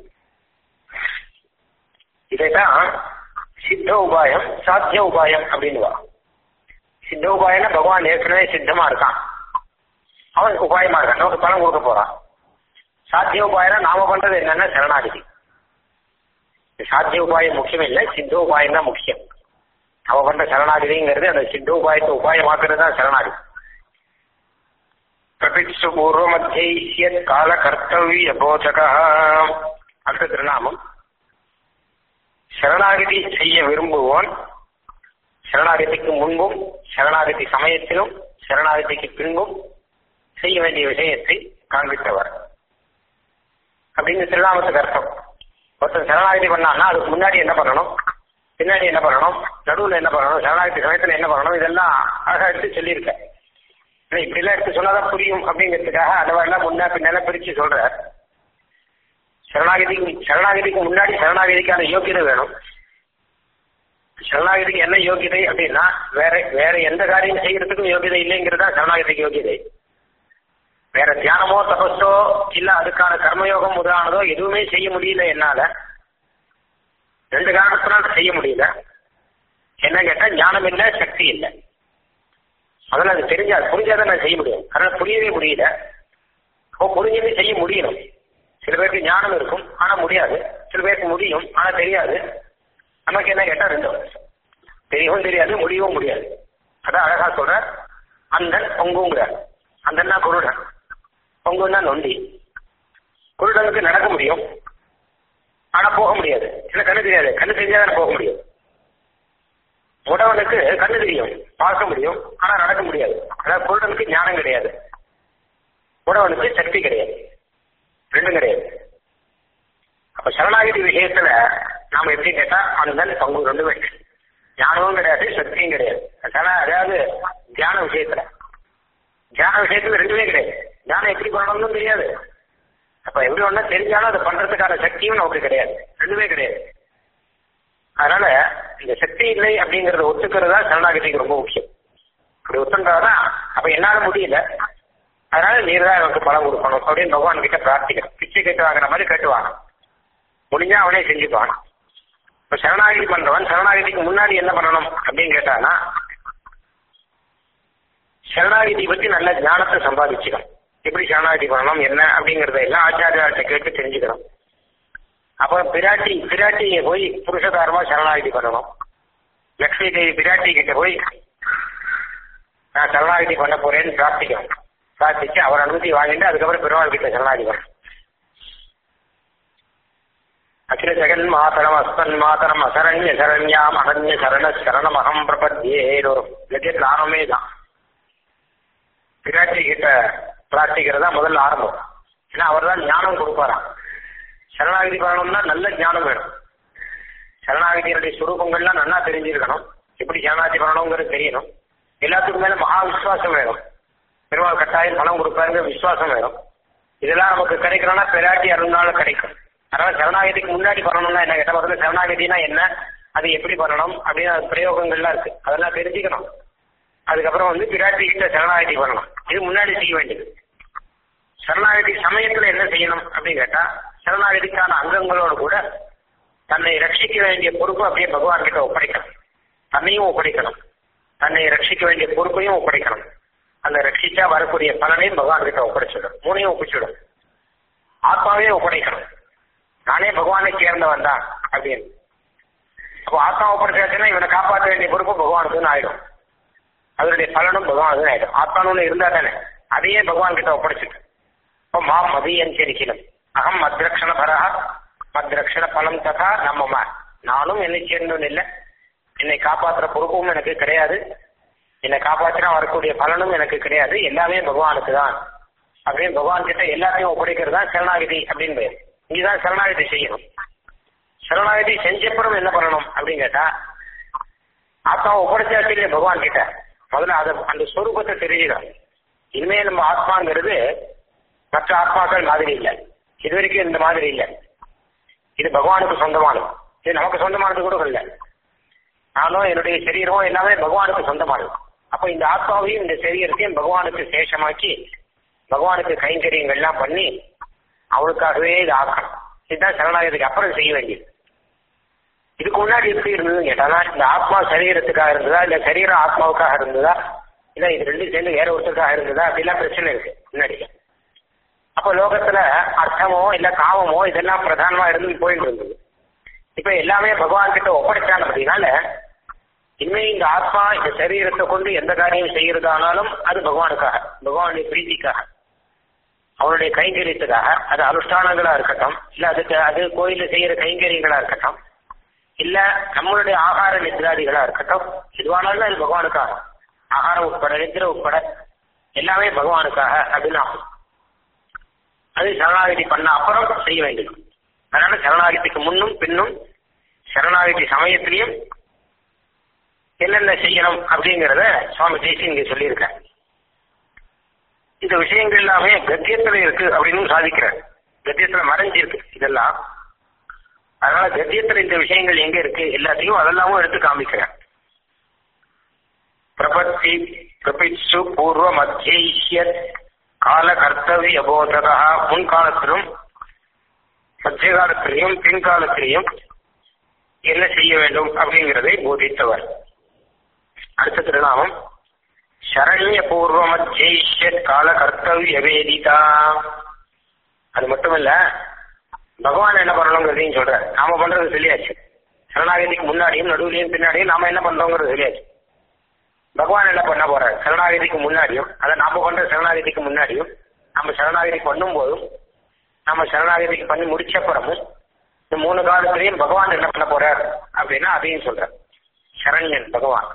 இதைதான் சித்த உபாயம் சாத்திய உபாயம் அப்படின்னுவா சித்த உபாயம்னா பகவான் ஏற்கனவே சித்தமா இருக்கான் அவனுக்கு உபாயமா இருக்கான் நமக்கு பணம் கொடுக்க போறான் சாத்திய உபாயம் நாம பண்றது என்னன்னா சரணாகதி சாத்திய உபாயம் முக்கியம் இல்லை சித்த உபாயம் தான் முக்கியம் அவ பண்ற சரணாகதிங்கிறது அந்த சித்த உபாயத்தை உபாயமாக்குறது தான் சரணாகதி பிரபிட்சு பூர்வமத்திய கால கர்த்தவிய போதக அடுத்த திருநாமம் சரணாகதி செய்ய விரும்புவோன் சரணாகதிக்கு முன்பும் சரணாகதி சமயத்திலும் சரணாகதிக்கு பின்பும் செய்ய வேண்டிய விஷயத்தை காண்பித்தவர் அப்படின்னு திருநாமத்துக்கு அர்த்தம் ஒருத்தர் சரணாகதி பண்ணான்னா அதுக்கு முன்னாடி என்ன பண்ணணும் பின்னாடி என்ன பண்ணணும் நடுவில் என்ன பண்ணணும் சரணாகதி சமயத்தில் என்ன பண்ணணும் இதெல்லாம் அழகா எடுத்து சொல்லியிருக்கேன் இல்லை, இப்படிலாம் எடுத்து சொன்னாதான் புரியும் அப்படிங்கிறதுக்காக அதெல்லாம் முன்னா பின்னால பிரிச்சு சொல்ற சரணாகதிக்கு சரணாகதிக்கு முன்னாடி சரணாகதிக்கான யோகியதை வேணும் சரணாகதிக்கு என்ன யோகியதை அப்படின்னா வேற வேற எந்த காரியம் செய்யறதுக்கும் யோகியதை இல்லைங்கிறது தான் சரணாகதிக்கு யோகியதை வேற தியானமோ தபஸோ இல்ல அதுக்கான கர்மயோகம் முதலானதோ எதுவுமே செய்ய முடியல என்னால ரெண்டு காரணத்தினால செய்ய முடியல என்ன கேட்டா ஞானம் இல்லை சக்தி இல்லை முதல்ல அது தெரிஞ்சா புரிஞ்சாதான் நான் செய்ய முடியும் அதனால புரியவே முடியல அப்போ புரிஞ்சது செய்ய முடியணும் சில பேருக்கு ஞானம் இருக்கும் ஆனா முடியாது சில பேருக்கு முடியும் ஆனா தெரியாது நமக்கு என்ன கேட்டா ரெண்டும் தெரியவும் தெரியாது முடியவும் முடியாது அதான் அழகா சொல்ற அந்தன் பொங்குங்கிறார் அந்தன்னா குருடன் பொங்குன்னா நொண்டி குருடனுக்கு நடக்க முடியும் ஆனா போக முடியாது இல்ல கண்ணு தெரியாது கண்ணு தெரிஞ்சாதான் போக முடியும் உடவனுக்கு கண்ணு தெரியும் பார்க்க முடியும் ஆனா நடக்க முடியாது அதாவது குருடனுக்கு ஞானம் கிடையாது உடவனுக்கு சக்தி கிடையாது ரெண்டும் கிடையாது அப்ப சரணாகிதி விஷயத்துல நாம எப்படி கேட்டா அந்த பங்கு ரெண்டுமே ஞானமும் கிடையாது சக்தியும் கிடையாது சரண அதாவது தியான விஷயத்துல தியான விஷயத்துல ரெண்டுமே கிடையாது தியானம் எப்படி பண்ணணும்னு தெரியாது அப்ப எப்படி ஒண்ணா தெரிஞ்சாலும் அதை பண்றதுக்கான சக்தியும் நமக்கு கிடையாது ரெண்டுமே கிடையாது அதனால இந்த சக்தி இல்லை அப்படிங்கறத ஒத்துக்கிறது தான் சரணாகதிக்கு ரொம்ப முக்கியம் அப்படி ஒத்துன்றாதான் அப்ப என்னால முடியல அதனால நீர் தான் எனக்கு பலம் கொடுக்கணும் அப்படின்னு பகவான் கிட்ட பிரார்த்திக்கணும் பிச்சை கேட்டு வாங்குற மாதிரி கேட்டுவாங்க முடிஞ்சா அவனே செஞ்சுப்பான் இப்ப சரணாகதி பண்றவன் சரணாகதிக்கு முன்னாடி என்ன பண்ணணும் அப்படின்னு கேட்டானா சரணாகதி பத்தி நல்ல ஞானத்தை சம்பாதிச்சுக்கணும் எப்படி சரணாகதி பண்ணணும் என்ன அப்படிங்கறத எல்லாம் ஆச்சாரியார்கிட்ட கேட்டு தெரிஞ்சுக்கணும் அப்புறம் பிராட்டி பிராட்டியை போய் புருஷகாரமா சரணாகதி பண்ணணும் லக்ஷ்மி தேவி பிராட்டி கிட்ட போய் நான் சரணாகதி பண்ண போறேன்னு பிரார்த்திக்கணும் பிரார்த்திச்சு அவர் அனுமதி வாங்கிட்டு அதுக்கப்புறம் பெருமாள் கிட்ட சரணாகதி பண்ணணும் அகில ஜெகன் மாதரம் அஸ்மன் மாதரம் அசரண்ய சரண்யாம் அனன்ய சரண சரணம் அகம் பிரபத்தியே ஒரு லட்சத்தில் ஆரம்பமே தான் பிராட்டி கிட்ட பிரார்த்திக்கிறதா முதல்ல ஆரம்பம் ஏன்னா அவர் தான் ஞானம் கொடுப்பாராம் சரணாகதி பண்ணணும்னா நல்ல ஞானம் வேணும் சரணாகதியினுடைய சுரூபங்கள்லாம் நல்லா தெரிஞ்சிருக்கணும் எப்படி சரணாகதி பண்ணணுங்கிறது தெரியணும் எல்லாத்துக்கும் மேல மகா விசுவாசம் வேணும் பெருமாள் கட்டாயம் பணம் கொடுப்பாருங்கிற விசுவாசம் வேணும் இதெல்லாம் நமக்கு கிடைக்கணும்னா பிராட்டி அருள்னால கிடைக்கும் அதனால சரணாகதிக்கு முன்னாடி பண்ணணும்னா என்ன கேட்ட முதல்ல சரணாகதினா என்ன அது எப்படி பண்ணணும் அப்படின்னு அது பிரயோகங்கள்லாம் இருக்கு அதெல்லாம் தெரிஞ்சுக்கணும் அதுக்கப்புறம் வந்து பிராட்டி கிட்ட சரணாகதி பண்ணணும் இது முன்னாடி செய்ய வேண்டியது சரணாகதி சமயத்துல என்ன செய்யணும் அப்படின்னு கேட்டா சரணாகதிக்கான அங்கங்களோடு கூட தன்னை ரட்சிக்க வேண்டிய பொறுப்பு அப்படியே பகவான் கிட்ட ஒப்படைக்கணும் தன்னையும் ஒப்படைக்கணும் தன்னை ரட்சிக்க வேண்டிய பொறுப்பையும் ஒப்படைக்கணும் அந்த ரட்சிச்சா வரக்கூடிய பலனையும் பகவான் கிட்ட ஒப்படைச்சிடும் மூணையும் ஒப்பிச்சிடும் ஆத்மாவே ஒப்படைக்கணும் நானே பகவானை சேர்ந்தவன் தான் அப்படின்னு அப்போ ஆத்மா ஒப்படைச்சாச்சுன்னா இவனை காப்பாற்ற வேண்டிய பொறுப்பு பகவானுக்குன்னு ஆயிடும் அதனுடைய பலனும் பகவானுக்கு ஆயிடும் ஆத்மானு இருந்தா தானே அதையே பகவான் கிட்ட ஒப்படைச்சிட்டு இப்போ மா மதியன் செரிக்கணும் அகம் மத்ரக்ஷண பரா மத்ரக்ஷண பலம் ததா நம்மமா நானும் என்னை சேர்ந்தவன் இல்லை என்னை காப்பாற்றுற பொறுப்பும் எனக்கு கிடையாது என்னை காப்பாற்றினா வரக்கூடிய பலனும் எனக்கு கிடையாது எல்லாமே பகவானுக்கு தான் அப்படின்னு பகவான் கிட்ட எல்லாத்தையும் ஒப்படைக்கிறது தான் சரணாகதி அப்படின்னு பேர் இங்கதான் சரணாகதி செய்யணும் சரணாகதி செஞ்சப்புறம் என்ன பண்ணணும் அப்படின்னு கேட்டா ஆத்மாவை ஒப்படைச்சாச்சு இல்லையா பகவான் கிட்ட முதல்ல அதை அந்த ஸ்வரூபத்தை தெரிஞ்சுக்கணும் இனிமே நம்ம ஆத்மாங்கிறது மற்ற ஆத்மாக்கள் மாதிரி இல்லை இது வரைக்கும் இந்த மாதிரி இல்லை இது பகவானுக்கு சொந்தமானது இது நமக்கு சொந்தமானது கூட இல்லை நானும் என்னுடைய சரீரமும் எல்லாமே பகவானுக்கு சொந்தமானது அப்ப இந்த ஆத்மாவையும் இந்த சரீரத்தையும் பகவானுக்கு சேஷமாக்கி பகவானுக்கு கைங்கரியங்கள்லாம் பண்ணி அவனுக்காகவே இது ஆக்கணும் இதுதான் சரணாகதிக்கு அப்புறம் செய்ய வேண்டியது இதுக்கு முன்னாடி எப்படி இருந்ததுன்னு கேட்டானா இந்த ஆத்மா சரீரத்துக்காக இருந்ததா இல்ல சரீரம் ஆத்மாவுக்காக இருந்ததா இல்ல இது ரெண்டும் சேர்ந்து வேற ஒருத்தருக்காக இருந்ததா அப்படிலாம் பிரச்சனை இருக்கு முன்னாடி அப்ப லோகத்துல அர்த்தமோ இல்ல காமமோ இதெல்லாம் பிரதானமா இருந்து போயிட்டு இருந்தது இப்ப எல்லாமே பகவான் கிட்ட ஒப்படைச்சாங்க அப்படின்னால இனிமே இந்த ஆத்மா இந்த சரீரத்தை கொண்டு எந்த காரியம் செய்யறதானாலும் அது பகவானுக்காக பகவானுடைய பிரீத்திக்காக அவனுடைய கைங்கரியத்துக்காக அது அனுஷ்டானங்களா இருக்கட்டும் இல்ல அதுக்கு அது கோயில செய்யற கைங்கரியங்களா இருக்கட்டும் இல்ல நம்மளுடைய ஆகார நித்ராதிகளா இருக்கட்டும் எதுவானாலும் அது பகவானுக்காக ஆகாரம் உட்பட நித்திர உட்பட எல்லாமே பகவானுக்காக அப்படின்னு ஆகும் அது சரணாகதி பண்ண அப்புறம் செய்ய வேண்டும் அதனால சரணாகதிக்கு முன்னும் பின்னும் சரணாகதி சமயத்திலையும் என்னென்ன செய்யணும் அப்படிங்கறத சுவாமி தேசி இங்க சொல்லியிருக்கார் இந்த விஷயங்கள் எல்லாமே கத்தியத்துல இருக்கு அப்படின்னு சாதிக்கிறார் கத்தியத்துல மறைஞ்சிருக்கு இதெல்லாம் அதனால கத்தியத்துல இந்த விஷயங்கள் எங்க இருக்கு எல்லாத்தையும் அதெல்லாமும் எடுத்து காமிக்கிறேன் பிரபத்தி பிரபிட்சு பூர்வ மத்திய கால கர்த்தவிய போதகா முன்காலத்திலும் மத்திய காலத்திலையும் பின்காலத்திலையும் என்ன செய்ய வேண்டும் அப்படிங்கிறதை போதித்தவர் அடுத்த திருநாமம் சரண்ய பூர்வ மத்திய கால கர்த்தவிய வேதிதா அது மட்டுமல்ல பகவான் என்ன பண்ணணுங்கிறதையும் சொல்ற நாம பண்றது சொல்லியாச்சு சரணாகதிக்கு முன்னாடியும் நடுவுலையும் பின்னாடியும் நாம என்ன பண்றோங்கிறது சொல்லியாச்சு பகவான் என்ன பண்ண போறார் சரணாகதிக்கு முன்னாடியும் அதை நாம பண்ற சரணாகதிக்கு முன்னாடியும் நம்ம சரணாகதி பண்ணும் போதும் நம்ம சரணாகதிக்கு பண்ணி முடிச்சப்புறமும் இந்த மூணு காலத்திலையும் பகவான் என்ன பண்ண போறார் அப்படின்னா அதையும் சொல்ற சரண்யன் பகவான்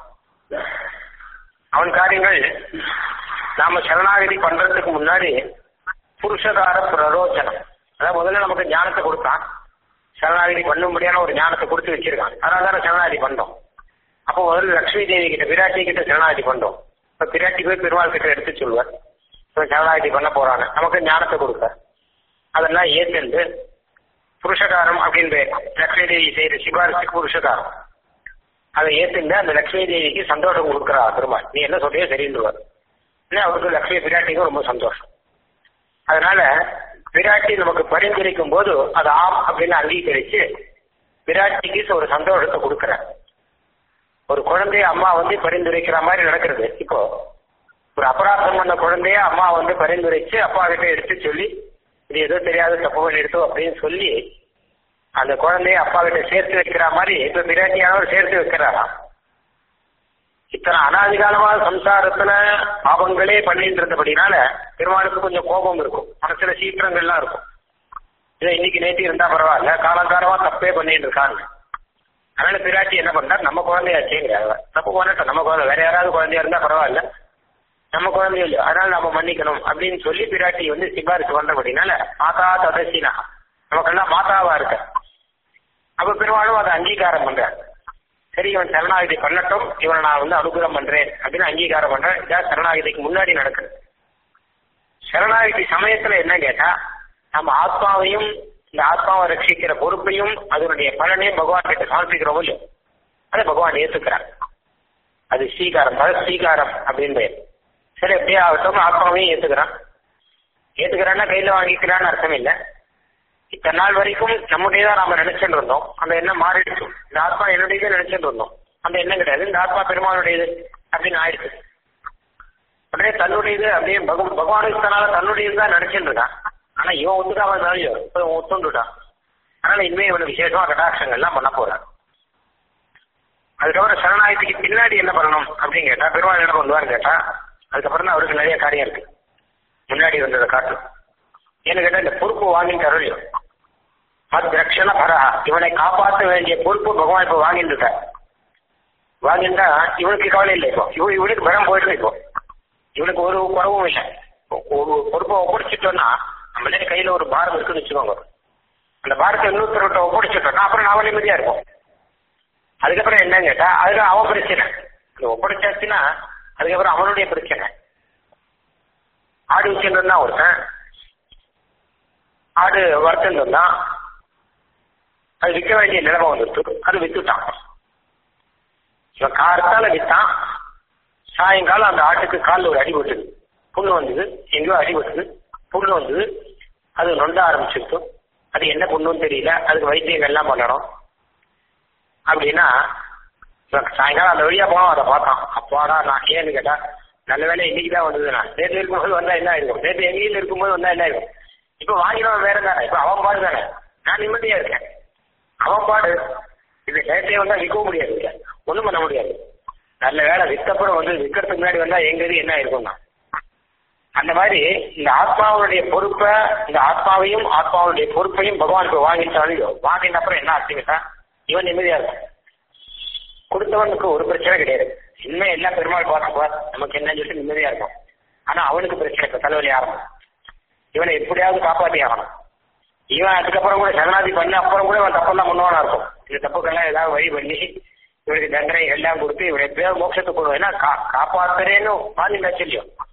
அவன் காரியங்கள் நாம சரணாகதி பண்றதுக்கு முன்னாடி புருஷகார பிரரோச்சனம் அதாவது முதல்ல நமக்கு ஞானத்தை கொடுத்தான் சரணாகதி பண்ணும்படியான ஒரு ஞானத்தை கொடுத்து வச்சிருக்கான் அதனால தானே சரணாகதி பண்ணோம் அப்போ முதல்ல லட்சுமி தேவி கிட்ட பிராட்டி கிட்ட சரணாகதி பண்ணோம் இப்ப பிராட்டி போய் பெருமாள் கிட்ட எடுத்து சொல்லுவார் இவன் சரணாகதி பண்ண போறாங்க நமக்கு ஞானத்தை கொடுக்க அதெல்லாம் ஏற்கனவே புருஷகாரம் அப்படின்னு பேர் லட்சுமி தேவி செய்யற சிபாரிசுக்கு புருஷகாரம் அதை ஏத்துண்டு அந்த லட்சுமி தேவிக்கு சந்தோஷம் கொடுக்குறா பெருமாள் நீ என்ன சொல்றியோ சரின்றுவார் இல்லை அவருக்கு லட்சுமி பிராட்டிக்கும் ரொம்ப சந்தோஷம் அதனால பிராட்டி நமக்கு பரிந்துரைக்கும் போது அது ஆம் அப்படின்னு அங்கீகரிச்சு பிராட்டிக்கு ஒரு சந்தோஷத்தை கொடுக்குறார் ஒரு குழந்தைய அம்மா வந்து பரிந்துரைக்கிற மாதிரி நடக்கிறது இப்போ ஒரு அபராதம் பண்ண குழந்தைய அம்மா வந்து பரிந்துரைச்சு அப்பா கிட்ட எடுத்து சொல்லி இது ஏதோ தெரியாத தப்பு பண்ணிடுத்தோம் அப்படின்னு சொல்லி அந்த குழந்தைய அப்பா கிட்ட சேர்த்து வைக்கிற மாதிரி இப்ப பிராட்டியானவர் சேர்த்து வைக்கிறாராம் இத்தனை அனாதிகாலமான சம்சாரத்துல பாவங்களே பண்ணிட்டு இருந்தபடினால பெருமாளுக்கு கொஞ்சம் கோபம் இருக்கும் மனசுல சீக்கிரங்கள்லாம் இருக்கும் இதை இன்னைக்கு நேற்று இருந்தா பரவாயில்ல காலங்காலமா தப்பே பண்ணிட்டு இருக்காங்க அதனால பிராட்டி என்ன பண்றா நம்ம குழந்தையாச்சேங்கிறாங்க தப்பு பண்ணட்டும் நம்ம குழந்தை வேற யாராவது குழந்தையா இருந்தா பரவாயில்ல நம்ம குழந்தைய இல்லையோ அதனால நம்ம மன்னிக்கணும் அப்படின்னு சொல்லி பிராட்டி வந்து சிபாரிசு பண்றபடினால மாதா ததசினா நமக்கெல்லாம் மாதாவா இருக்க அப்ப பெருமாளும் அதை அங்கீகாரம் பண்றார் சரி இவன் சரணாகதி பண்ணட்டும் இவனை நான் வந்து அனுகிரகம் பண்றேன் அப்படின்னு அங்கீகாரம் பண்றேன் இதான் சரணாகதிக்கு முன்னாடி நடக்குது சரணாகதி சமயத்துல என்ன கேட்டா நம்ம ஆத்மாவையும் இந்த ஆத்மாவை ரட்சிக்கிற பொறுப்பையும் அதனுடைய பலனையும் பகவான் கிட்ட சமர்ப்பிக்கிறோம் இல்லையோ அதை பகவான் ஏத்துக்கிறார் அது ஸ்ரீகாரம் பல ஸ்ரீகாரம் அப்படின்னு பேர் சரி எப்படியே ஆகட்டும் ஆத்மாவையும் ஏத்துக்கிறான் ஏத்துக்கிறான்னா கையில வாங்கிக்கிறான்னு அர்த்தம் இல்லை இத்தனை நாள் வரைக்கும் நம்முடையதான் நாம நினைச்சுட்டு இருந்தோம் அந்த எண்ணம் மாறிடுச்சு இந்த ஆத்மா என்னுடையதே நினைச்சுட்டு இருந்தோம் அந்த எண்ணம் கிடையாது இந்த ஆத்மா பெருமானுடையது அப்படின்னு ஆயிடுச்சு உடனே தன்னுடையது அப்படியே பகவ பகவானுக்கு தன்னால தன்னுடையது தான் நினைச்சுட்டு இருக்கான் ஆனா இவன் ஒத்துக்காம இருந்தாலும் இவன் ஒத்துண்டுட்டான் அதனால இனிமே இவனுக்கு விசேஷமா கடாட்சங்கள்லாம் பண்ண போறான் அதுக்கப்புறம் சரணாயத்துக்கு பின்னாடி என்ன பண்ணணும் அப்படின்னு கேட்டா பெருமாள் என்ன பண்ணுவான்னு கேட்டா அதுக்கப்புறம் தான் அவருக்கு நிறைய காரியம் இருக்கு முன்னாடி வந்ததை காட்டும் ஏன்னு கேட்டா இந்த பொறுப்பு வாங்கிட்டு அருளியும் மத் ரக்ஷண பரா இவனை காப்பாற்ற வேண்டிய பொறுப்பு பகவான் இப்ப வாங்கிட்டு இருக்கார் வாங்கிட்டா இவனுக்கு கவலை இல்லை இப்போ இவன் இவனுக்கு பரம் போயிட்டு இப்போ இவனுக்கு ஒரு குறவும் இல்லை ஒரு பொறுப்பை ஒப்படைச்சிட்டோம்னா நம்மளே கையில ஒரு பாரம் இருக்குன்னு வச்சுக்கோங்க அந்த பாரத்தை இன்னொருத்தர்கிட்ட ஒப்படைச்சிட்டோம்னா அப்புறம் நாம நிம்மதியா இருக்கும் அதுக்கப்புறம் என்னன்னு கேட்டா அதுக்கு அவன் பிரச்சனை அந்த ஒப்படைச்சாச்சுன்னா அதுக்கப்புறம் அவனுடைய பிரச்சனை ஆடு வச்சுட்டு இருந்தான் ஒருத்தன் ஆடு வறுத்துட்டு இருந்தான் அது விற்க வேண்டிய நிலைமை வந்துட்டு அது வித்துட்டான் இவன் காரத்தால வித்தான் சாயங்காலம் அந்த ஆட்டுக்கு காலில் ஒரு அடி விட்டுது புண்ணு வந்தது எங்கேயோ அடி விட்டுது புண்ணு வந்தது அது நொண்ட ஆரம்பிச்சிருச்சு அது என்ன புண்ணுன்னு தெரியல அதுக்கு வைத்தியம் எல்லாம் பண்ணணும் அப்படின்னா சாயங்காலம் அந்த வழியா போனோம் அதை பார்த்தான் அப்பாடா நான் ஏன்னு கேட்டா நல்ல வேலை இன்னைக்கு தான் வந்தது நான் நேற்று இருக்கும்போது வந்தா என்ன ஆயிருக்கும் நேற்று எங்கேயும் இருக்கும்போது வந்தா என்ன ஆயிருக்கும் இப்ப வாங்கினவன் வேற தானே இப்ப அவன் பாடு தானே நான் நிம்மதியா இருக்கேன் அவன் பாடு இது நேற்றே வந்தா விற்கவும் முடியாது ஒண்ணும் பண்ண முடியாது நல்ல வேலை வித்தப்புறம் வந்து விற்கிறதுக்கு முன்னாடி வந்தா எங்கது என்ன இருக்கும்னா அந்த மாதிரி இந்த ஆத்மாவுடைய பொறுப்பை இந்த ஆத்மாவையும் ஆத்மாவுடைய பொறுப்பையும் பகவான் இப்ப வாங்கிட்டாலும் வாங்கின அப்புறம் என்ன ஆச்சுங்கட்டா இவன் நிம்மதியா இருக்கும் கொடுத்தவனுக்கு ஒரு பிரச்சனை கிடையாது இனிமே எல்லாம் பெருமாள் பார்த்துப்பார் நமக்கு என்னன்னு சொல்லிட்டு நிம்மதியா இருக்கும் ஆனா அவனுக்கு பிரச்சனை இப்ப தலைவலி ஆரம்பம் இவனை எப்படியாவது காப்பாத்தி ஆகணும் இவன் அதுக்கப்புறம் கூட சரணாதி பண்ண அப்புறம் கூட இவன் தப்பெல்லாம் பண்ணுவானா இருக்கும் இந்த தப்புக்கெல்லாம் ஏதாவது வழி பண்ணி இவனுக்கு தண்டனை எல்லாம் கொடுத்து இவனை எப்படியாவது மோட்சத்துக்கு கொண்டு ஏன்னா காப்பாத்துறேன்னு வாங்கிட்டா சொல்லியும்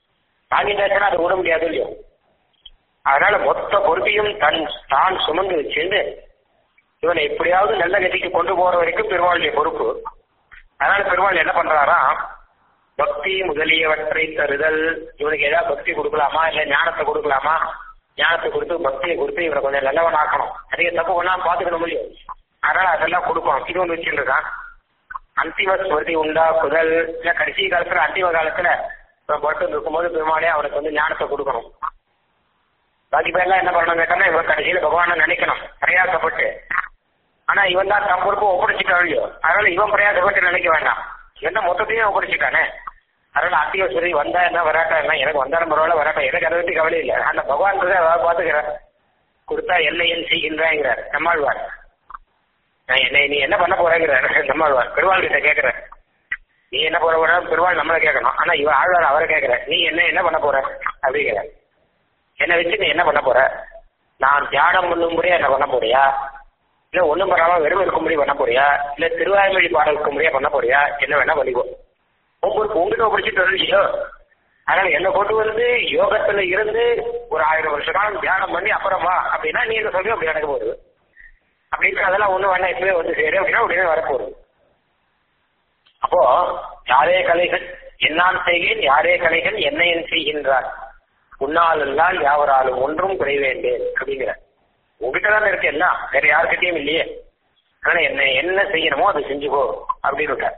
வாங்கிட்டாச்சுன்னா அதை விட முடியாது இல்லையோ அதனால மொத்த பொறுப்பையும் தன் தான் சுமந்து வச்சிருந்து இவனை எப்படியாவது நல்ல கதிக்கு கொண்டு போற வரைக்கும் பெருமாளுடைய பொறுப்பு அதனால பெருமாள் என்ன பண்றாரா பக்தி முதலியவற்றை தருதல் இவனுக்கு ஏதாவது பக்தி கொடுக்கலாமா இல்ல ஞானத்தை கொடுக்கலாமா ஞானத்தை கொடுத்து பக்தியை கொடுத்து இவனை கொஞ்சம் நல்லவன் ஆக்கணும் அதிக தப்பு பண்ணாம பாத்துக்கணும் முடியும் அதனால அதெல்லாம் கொடுப்போம் இது ஒன்று வச்சுருக்கான் அந்திம ஸ்மிருதி உண்டாக்குதல் இல்ல கடைசி காலத்துல அந்திம காலத்துல மட்டும் இருக்கும்போது பெருமாளே அவனுக்கு வந்து ஞானத்தை கொடுக்கணும் பாக்கி பேர்லாம் என்ன பண்ணணும் கேட்டோம்னா இவன் கடைசியில பகவானை நினைக்கணும் பிரயாசப்பட்டு ஆனா இவன் தான் தம் பொறுப்பு ஒப்படைச்சிட்டான் இல்லையோ அதனால இவன் பிரயாசப்பட்டு நினைக்க வேண்டாம் என்ன மொத்தத்தையும் ஒப்படைச்சிட்டானே அதனால அத்தியவசரி வந்தா என்ன வராட்டா என்ன எனக்கு வந்தாலும் பரவாயில்ல வராட்டா எனக்கு அதை பத்தி கவலை இல்லை அந்த பகவான் அதாவது பாத்துக்கிறேன் கொடுத்தா எல்லையன் செய்கின்றாங்கிறார் நம்மாழ்வார் நான் என்ன நீ என்ன பண்ண போறேங்கிறார் நம்மாழ்வார் பெருவாள் கிட்ட கேட்கிறேன் நீ என்ன போற போற பெருவாள் நம்மளை கேட்கணும் ஆனா இவன் ஆழ்வார் அவரை கேட்கிற நீ என்ன என்ன பண்ண போற அப்படிங்கிற என்னை வச்சு நீ என்ன பண்ண போற நான் தியானம் பண்ணும்படியா என்ன பண்ண போறியா இல்ல ஒண்ணும் பண்ணாம வெறும் இருக்கும்படி பண்ண போறியா இல்ல திருவாய்மொழி பாடல் இருக்கும்படியா பண்ண போறியா என்ன வேணா பண்ணிக்கோ ஒவ்வொரு உங்ககிட்ட பிடிச்சிட்டு இல்லையோ அதனால என்ன கொண்டு வந்து யோகத்துல இருந்து ஒரு ஆயிரம் வருஷ காலம் தியானம் பண்ணி அப்புறமா அப்படின்னா நீ என்ன சொல்லி அப்படி நடக்க போகுது அப்படின்னு அதெல்லாம் ஒண்ணும் வேணாம் இப்பவே வந்து சேரு அப்படின்னா உடனே வரப்போகுது அப்போ யாரே கலைகள் என்னான் செய்கிறேன் யாரே கலைகள் என்னையன் செய்கின்றார் உன்னாலெல்லாம் யாவராலும் ஒன்றும் குறைவேண்டேன் அப்படிங்கிற உங்ககிட்ட தானே இருக்கு எல்லாம் வேற யாருக்கிட்டையும் இல்லையே அதனால என்ன என்ன செய்யணுமோ அதை செஞ்சுக்கோ அப்படின்னு விட்டார்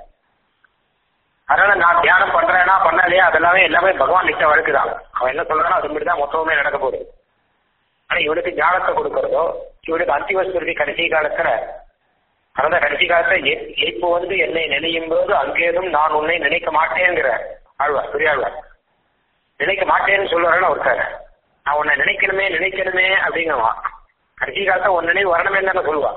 அதனால நான் தியானம் பண்றேனா பண்ணலையா அதெல்லாமே எல்லாமே பகவான் கிட்ட வழக்குதான் அவன் என்ன சொல்றானோ அது மட்டும் தான் மொத்தமே நடக்க போகுது ஆனா இவனுக்கு ஞானத்தை கொடுக்கறதோ இவனுக்கு அந்திம ஸ்மிருதி கடைசி காலத்துல அந்த கடைசி காலத்துல இப்போ வந்து என்னை நினையும் போது அங்கேதும் நான் உன்னை நினைக்க மாட்டேங்கிற ஆழ்வார் பெரியாழ்வார் நினைக்க மாட்டேன்னு சொல்லுவாருன்னு ஒருத்தர் நான் உன்னை நினைக்கணுமே நினைக்கணுமே அப்படிங்குவான் கடைசி காலத்துல உன் நினைவு வரணுமே தானே சொல்லுவான்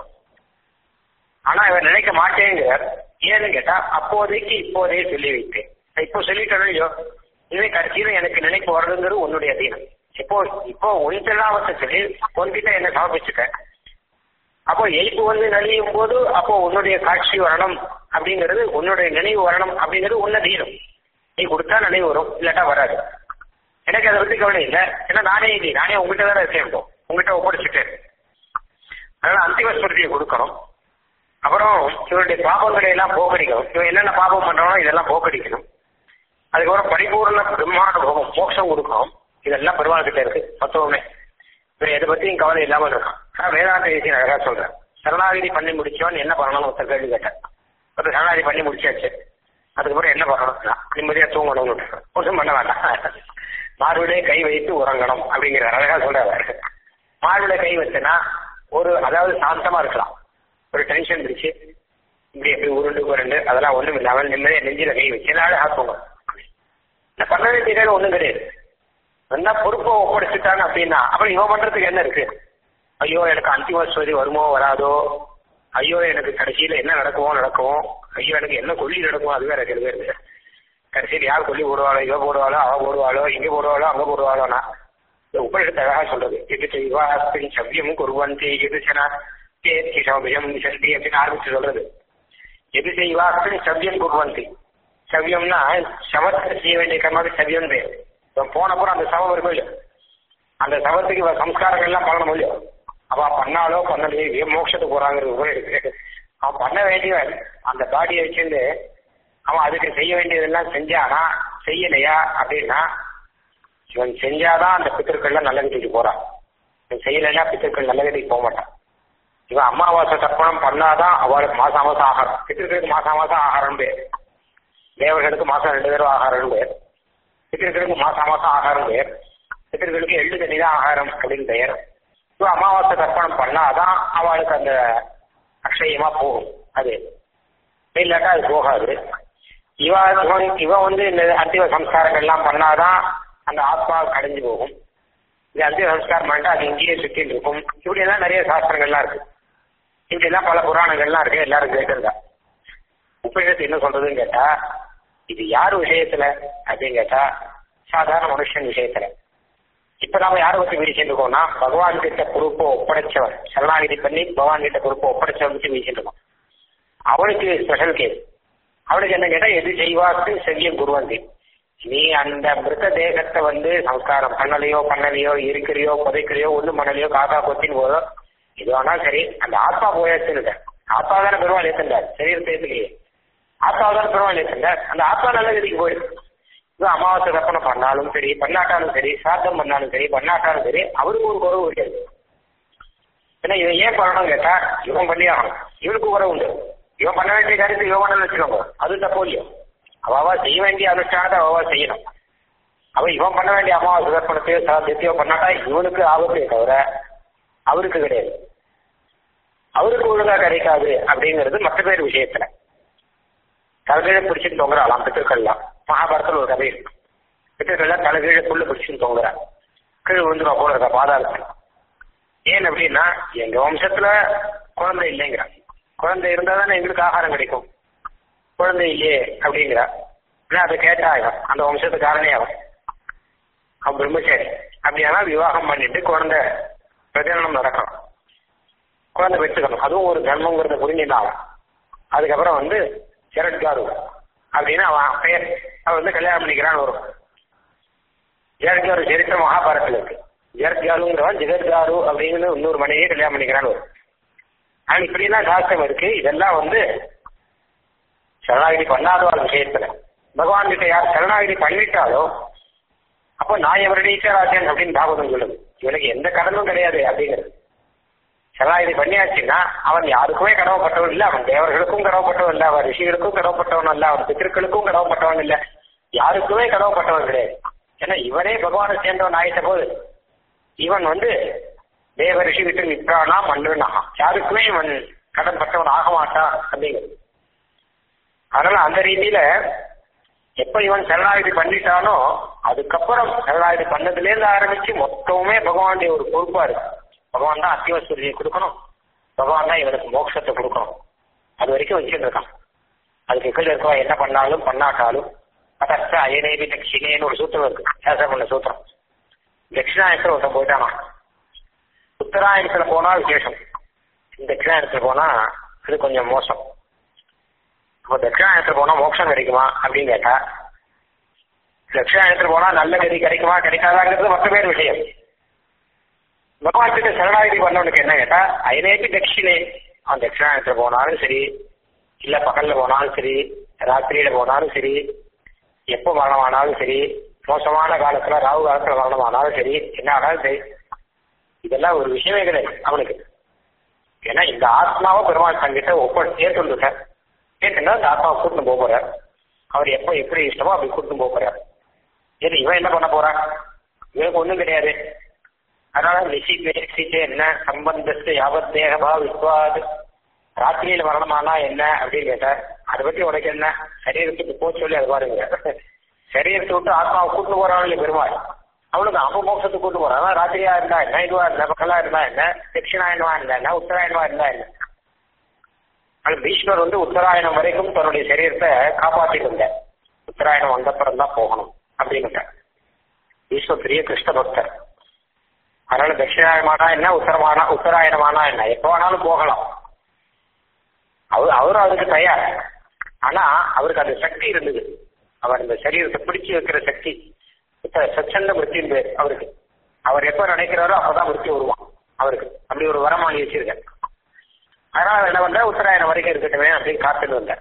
ஆனா இவன் நினைக்க மாட்டேங்கிறார் ஏன்னு கேட்டா அப்போதைக்கு இப்போதே சொல்லி வைத்தேன் இப்போ சொல்லிட்டேன் இல்லையோ இனிமே கடைசியில எனக்கு நினைப்பு வரணுங்கிறது உன்னுடைய அதீனம் இப்போ இப்போ ஒன்றெல்லாம் சொல்லி உன்கிட்ட என்ன சமர்ப்பிச்சுட்டேன் அப்போ எய்ப்பு வந்து நலியும் போது அப்போ உன்னுடைய காட்சி வரணும் அப்படிங்கிறது உன்னுடைய நினைவு வரணும் அப்படிங்கிறது உன்ன தீனம் நீ கொடுத்தா நினைவு வரும் இல்லாட்டா வராது எனக்கு அதை பத்தி கவலை இல்லை ஏன்னா நானே இல்லை நானே உங்ககிட்ட தானே இருக்கேன் இப்போ உங்ககிட்ட ஒப்படைச்சிட்டேன் அதனால அந்திம ஸ்மிருதியை கொடுக்கணும் அப்புறம் இவருடைய பாபங்களை எல்லாம் போக்கடிக்கணும் இவன் என்னென்ன பாபம் பண்றானோ இதெல்லாம் போக்கடிக்கணும் அதுக்கப்புறம் பரிபூர்ண பிரம்மானுபவம் மோட்சம் கொடுக்கணும் இதெல்லாம் பெருமாள் கிட்ட இருக்கு மொத்தமே இவன் எதை பத்தியும் கவலை இல்லாம இருக்கான் நான் வேதாந்த தேசியம் அழகா சொல்றேன் சரணாகிதி பண்ணி முடிச்சவன் என்ன பண்ணணும் ஒருத்தர் கேள்வி கேட்டேன் ஒருத்தர் சரணாகிதி பண்ணி முடிச்சாச்சு அதுக்கப்புறம் என்ன பண்ணணும் நிம்மதியா தூங்கணும்னு ஒன்றும் பண்ண வேண்டாம் மார்பிலே கை வைத்து உறங்கணும் அப்படிங்கிற அழகா சொல்றாரு மார்பிலே கை வச்சுனா ஒரு அதாவது சாந்தமா இருக்கலாம் ஒரு டென்ஷன் இருந்துச்சு இப்படி எப்படி உருண்டு உருண்டு அதெல்லாம் ஒண்ணும் இல்லாமல் நிம்மதியா நெஞ்சில கை வச்சு என்னால ஆக்குங்க நான் பண்ண வேண்டிய ஒண்ணும் கிடையாது என்ன பொறுப்பை ஒப்படைச்சிட்டாங்க அப்படின்னா அப்புறம் இவன் பண்றதுக்கு என்ன இருக்கு ஐயோ எனக்கு அந்திமஸ்வதி வருமோ வராதோ ஐயோ எனக்கு கடைசியில என்ன நடக்குமோ நடக்குமோ ஐயோ எனக்கு என்ன கொல்லி நடக்குமோ அது வேற இருக்கிறது இருக்கு கடைசியில் யார் கொல்லி போடுவாளோ இவ போடுவாளோ அவ போடுவாளோ இங்க போடுவாளோ அங்க போடுவாளோனா இந்த உபநிஷத்து அழகா சொல்றது எது செய்வாஸ்தின் சவ்யம் குருவந்தி எது சனா கேத்தி சௌபியம் சண்டி அப்படின்னு ஆரம்பிச்சு சொல்றது எது செய்வாஸ்தின் சவ்யம் குருவந்தி சவ்யம்னா சமத்தை செய்ய வேண்டிய கர்மாவுக்கு சவ்யம் பேர் இவன் போனப்புறம் அந்த சவம் இருக்கும் இல்லையோ அந்த சவத்துக்கு இவன் சம்ஸ்காரங்கள் எல்லாம் பண்ணணும் இல்லையோ அவன் பண்ணாலோ பண்ணலையோ மோட்சத்துக்கு போறாங்கிறது கூட இருக்கு அவன் பண்ண வேண்டியவன் அந்த பாடியை வச்சிருந்து அவன் அதுக்கு செய்ய வேண்டியதெல்லாம் செஞ்சானா செய்யலையா அப்படின்னா இவன் செஞ்சாதான் அந்த பித்தர்கள்லாம் நல்ல கட்டிக்கு போறான் இவன் செய்யலைன்னா பித்தர்கள் நல்ல கட்டிக்கு போக மாட்டான் இவன் அமாவாசை தர்ப்பணம் பண்ணாதான் அவளுக்கு மாசம் மாசம் ஆகாரம் பித்தர்களுக்கு மாசம் மாசம் ஆகாரம் பேர் தேவர்களுக்கு மாசம் ரெண்டு தடவை ஆகாரம் பேர் பித்தர்களுக்கு மாசம் மாசம் ஆகாரம் பேர் பித்தர்களுக்கு எள்ளு தண்ணி தான் ஆகாரம் அப்படின்னு பெயர் இவன் அமாவாசை தர்ப்பணம் பண்ணாதான் அவளுக்கு அந்த அக்ஷயமா போகும் அது இல்லாட்டா அது போகாது இவ இவன் இவன் வந்து இந்த அந்திம சம்ஸ்காரங்கள் எல்லாம் பண்ணாதான் அந்த ஆத்மா கடைஞ்சு போகும் இந்த அந்திம சம்ஸ்காரம் பண்ணிட்டு அது இங்கேயே சுத்தின்னு இருக்கும் இப்படி எல்லாம் நிறைய சாஸ்திரங்கள்லாம் இருக்கு இப்படி எல்லாம் பல புராணங்கள்லாம் இருக்கு எல்லாரும் கேட்டிருந்தா உபநிஷத்து என்ன சொல்றதுன்னு கேட்டா இது யார் விஷயத்துல அப்படின்னு கேட்டா சாதாரண மனுஷன் விஷயத்துல இப்ப நாம யாரை பத்தி பேசிட்டு இருக்கோம்னா பகவான் கிட்ட பொறுப்பை ஒப்படைச்சவன் சரணாகிதி பண்ணி பகவான் கிட்ட பொறுப்பை ஒப்படைச்சவன் பத்தி பேசிட்டு இருக்கோம் அவனுக்கு ஸ்பெஷல் கேஸ் அவனுக்கு என்ன கேட்டா எது செய்வாக்கு செவ்வியம் குருவந்தி நீ அந்த மிருத தேகத்தை வந்து சம்ஸ்காரம் பண்ணலையோ பண்ணலையோ இருக்கிறியோ புதைக்கிறியோ ஒண்ணும் பண்ணலையோ காக்கா கொத்தின்னு போதோ இது வேணா சரி அந்த ஆத்மா போயாச்சுன்னு ஆத்மா தானே பெருமாள் ஏத்துண்டார் சரீரத்தை ஏத்துக்கலையே ஆத்மா தானே பெருமாள் ஏத்துண்டார் அந்த ஆத்மா நல்ல கதிக்கு போயிடும் இது அமாவாசை தப்பனை பண்ணாலும் சரி பண்ணாட்டாலும் சரி சாத்தம் பண்ணாலும் சரி பண்ணாட்டாலும் சரி அவருக்கு ஒரு குறவு கிடையாது ஏன்னா இவன் ஏன் பண்ணணும் கேட்டா இவன் பண்ணி ஆகணும் இவனுக்கு குறவு உண்டு இவன் பண்ண வேண்டிய காரியத்தை இவன் பண்ணல வச்சுக்கோங்க அது தப்பு இல்லையோ அவாவா செய்ய வேண்டிய அனுஷ்டானத்தை அவாவா செய்யணும் அவன் இவன் பண்ண வேண்டிய அமாவாசை தர்ப்பணத்தையோ சாத்தியத்தையோ பண்ணாட்டா இவனுக்கு ஆபத்தே தவிர அவருக்கு கிடையாது அவருக்கு ஒழுங்கா கிடைக்காது அப்படிங்கிறது மற்ற பேர் விஷயத்துல தலைகீழ பிடிச்சிட்டு தொங்குறாளாம் பித்திருக்கள்லாம் மகாபாரத்தில் ஒரு கதை இருக்கு பித்திருக்கள்லாம் தலைகீழ புல்லு பிடிச்சிட்டு தொங்குறா கீழே விழுந்துருவா போல இருக்கா பாதாளத்துல ஏன் அப்படின்னா எங்க வம்சத்துல குழந்தை இல்லைங்கிறா குழந்தை இருந்தா தானே எங்களுக்கு ஆகாரம் கிடைக்கும் குழந்தை இல்லையே அப்படிங்கிறா ஆனா அதை கேட்டா ஆகும் அந்த வம்சத்துக்காரனே அவன் அவன் பிரம்மச்சாரி அப்படியானா விவாகம் பண்ணிட்டு குழந்தை பிரஜனனம் நடக்கணும் குழந்தை பெற்றுக்கணும் அதுவும் ஒரு தர்மங்கிறத புரிஞ்சுதான் அதுக்கப்புறம் வந்து ஜெரட்காரு அப்படின்னு அவன் பெயர் அவன் வந்து கல்யாணம் பண்ணிக்கிறான்னு வரும் ஜெரட்காரு சரித்திர மகாபாரத்தில் இருக்கு ஜெரட்காருங்கிறவன் ஜெகத்காரு அப்படின்னு இன்னொரு மனைவியை கல்யாணம் பண்ணிக்கிறான்னு வரும் ஆனா இப்படிலாம் சாஸ்திரம் இருக்கு இதெல்லாம் வந்து சரணாகிதி பண்ணாதவாள் விஷயத்துல பகவான் கிட்ட யார் சரணாகிதி பண்ணிட்டாலோ அப்போ நான் இவருடைய ஈஸ்வராஜன் அப்படின்னு பாகவதம் சொல்லுது இவனுக்கு எந்த கடனும் கிடையாது அப்படிங்கிறது சரணாகிதி பண்ணியாச்சுன்னா அவன் யாருக்குமே கடவுப்பட்டவன் இல்லை அவன் தேவர்களுக்கும் கடவுப்பட்டவன் இல்லை அவன் ரிஷிகளுக்கும் கடவுப்பட்டவன் இல்லை அவன் பித்திருக்களுக்கும் கடவுப்பட்டவன் இல்லை யாருக்குமே கடவுப்பட்டவன் கிடையாது ஏன்னா இவனே பகவானை சேர்ந்தவன் ஆயிட்ட போது இவன் வந்து தேவ ரிஷி விட்டு நிற்றானா மன்னுனா யாருக்குமே இவன் கடன் பட்டவன் ஆக மாட்டான் அப்படிங்கிறது அதனால அந்த ரீதியில எப்ப இவன் சரணாகிதி பண்ணிட்டானோ அதுக்கப்புறம் சரணாகிதி பண்ணதுல இருந்து ஆரம்பிச்சு மொத்தமுமே பகவானுடைய ஒரு பொறுப்பா இருக்கு பகவான் தான் அத்தியவசூரியை கொடுக்கணும் பகவான் தான் இவனுக்கு மோட்சத்தை கொடுக்கணும் அது வரைக்கும் வச்சுட்டு இருக்கான் அதுக்கு கீழே இருக்கவா என்ன பண்ணாலும் பண்ணாட்டாலும் அதற்க அயனேபி தட்சிணேன்னு ஒரு சூத்திரம் இருக்கு சேசம் பண்ண சூத்திரம் தட்சிணாயத்துல ஒருத்தன் போயிட்டானா உத்தராயணத்துல போனா விசேஷம் தட்சிணாயணத்துல போனா அது கொஞ்சம் மோசம் இப்போ தட்சிணாயணத்துல போனா மோட்சம் கிடைக்குமா அப்படின்னு கேட்டா தட்சிணாயணத்துல போனா நல்ல கதி கிடைக்குமா கிடைக்காதாங்கிறது மற்ற பேர் விஷயம் பகவான் கிட்ட சரணாகதி பண்ணவனுக்கு என்ன கேட்டா அயனேபி தட்சிணே அவன் தட்சிணாயணத்துல போனாலும் சரி இல்ல பகல்ல போனாலும் சரி ராத்திரியில போனாலும் சரி எப்போ மரணமானாலும் சரி மோசமான காலத்துல ராகு காலத்துல மரணமானாலும் சரி என்ன ஆனாலும் சரி இதெல்லாம் ஒரு விஷயமே கிடையாது அவனுக்கு ஏன்னா இந்த ஆத்மாவை பெருமாள் தங்கிட்ட ஒப்ப ஏற்றுண்டு சார் கேட்டுனா அந்த ஆத்மாவை கூட்டின்னு போக போறார் அவர் எப்போ எப்படி இஷ்டமோ அப்படி கூட்டின்னு போக போறார் சரி இவன் என்ன பண்ண போறான் இவனுக்கு ஒண்ணும் கிடையாது அதனால நிசிச்சே என்ன சம்பந்தத்து யாவத் தேகபா விஸ்வாது ராத்திரியில மரணமானா என்ன அப்படின்னு கேட்டார் அதை பத்தி உனக்கு என்ன சரீரத்துக்கு போ சொல்லி அது பாருங்க சரீரத்தை விட்டு ஆத்மாவை கூட்டு போறான் இல்லை பெருமாள் அவனுக்கு அப்ப மோட்சத்துக்கு கூட்டு போறான் அதான் ராத்திரியா இருந்தா என்ன இதுவா இருந்தா பகலா இருந்தா என்ன தட்சிணாயனமா இருந்தா என்ன உத்தராயணமா இருந்தா என்ன ஆனால் பீஷ்மர் வந்து உத்தராயணம் வரைக்கும் தன்னுடைய சரீரத்தை காப்பாற்றிட்டு இருந்தார் உத்தராயணம் வந்தப்புறம் தான் போகணும் அப்படின்னு பீஷ்மர் பெரிய கிருஷ்ண பக்தர் அதனால தட்சிணாயனமானா என்ன உத்தரமானா உத்தராயணமானா என்ன எப்போ வேணாலும் போகலாம் அவர் அவரும் அதுக்கு தயார் ஆனா அவருக்கு அந்த சக்தி இருந்தது அவர் இந்த சரீரத்தை பிடிச்சு வைக்கிற சக்தி சச்சந்த மிருத்தின் பேர் அவருக்கு அவர் எப்ப நினைக்கிறாரோ அப்பதான் மிருத்தி வருவான் அவருக்கு அப்படி ஒரு வரம் வாங்கி வச்சிருக்க அதனால என்ன பண்ற உத்தராயணம் வரைக்கும் இருக்கட்டுமே அப்படின்னு காத்துட்டு வந்தார்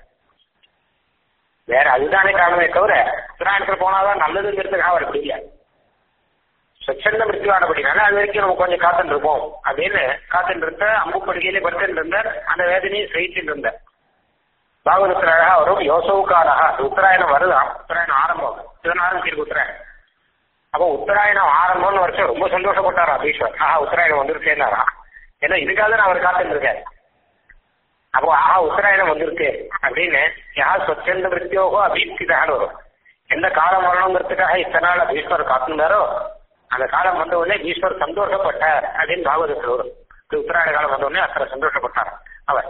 வேற அதுதானே காரணமே தவிர உத்தராயணத்துல போனாதான் நல்லதுங்கிறதுக்காக அவர் பிடிக்கல சொச்சந்த மிருத்தியானபடினால அது வரைக்கும் நம்ம கொஞ்சம் காத்துட்டு இருப்போம் அப்படின்னு காத்துட்டு இருந்த அம்பு படுகையிலே படுத்துட்டு இருந்தார் அந்த வேதனையை சகிச்சுட்டு இருந்தார் பாகவதத்தில் அழகா வரும் யோசவுக்காரா உத்தராயணம் வருதான் உத்தராயணம் ஆரம்பம் இதன் ஆரம்பிச்சிருக்கு உத்தராயணம் அப்போ உத்தராயணம் ஆரம்பம்னு வருஷம் ரொம்ப சந்தோஷப்பட்டாரா பீஸ்வர் ஆஹா உத்தராயணம் வந்துருக்கேன்னாரா ஏன்னா இதுக்காக நான் அவர் காத்துட்டு இருக்காரு அப்போ ஆஹா உத்தராயணம் வந்திருக்கு அப்படின்னு யா சொச்சந்த மிருத்தியோகோ அபீப்திதான்னு வரும் எந்த காலம் வரணுங்கிறதுக்காக இத்தனை நாள் பீஸ்வர் காத்துனாரோ அந்த காலம் வந்த உடனே ஈஸ்வர் சந்தோஷப்பட்டார் அப்படின்னு பாகவதத்தில் வரும் உத்தராயண காலம் வந்த உடனே அத்தனை சந்தோஷப்பட்டார் அவர்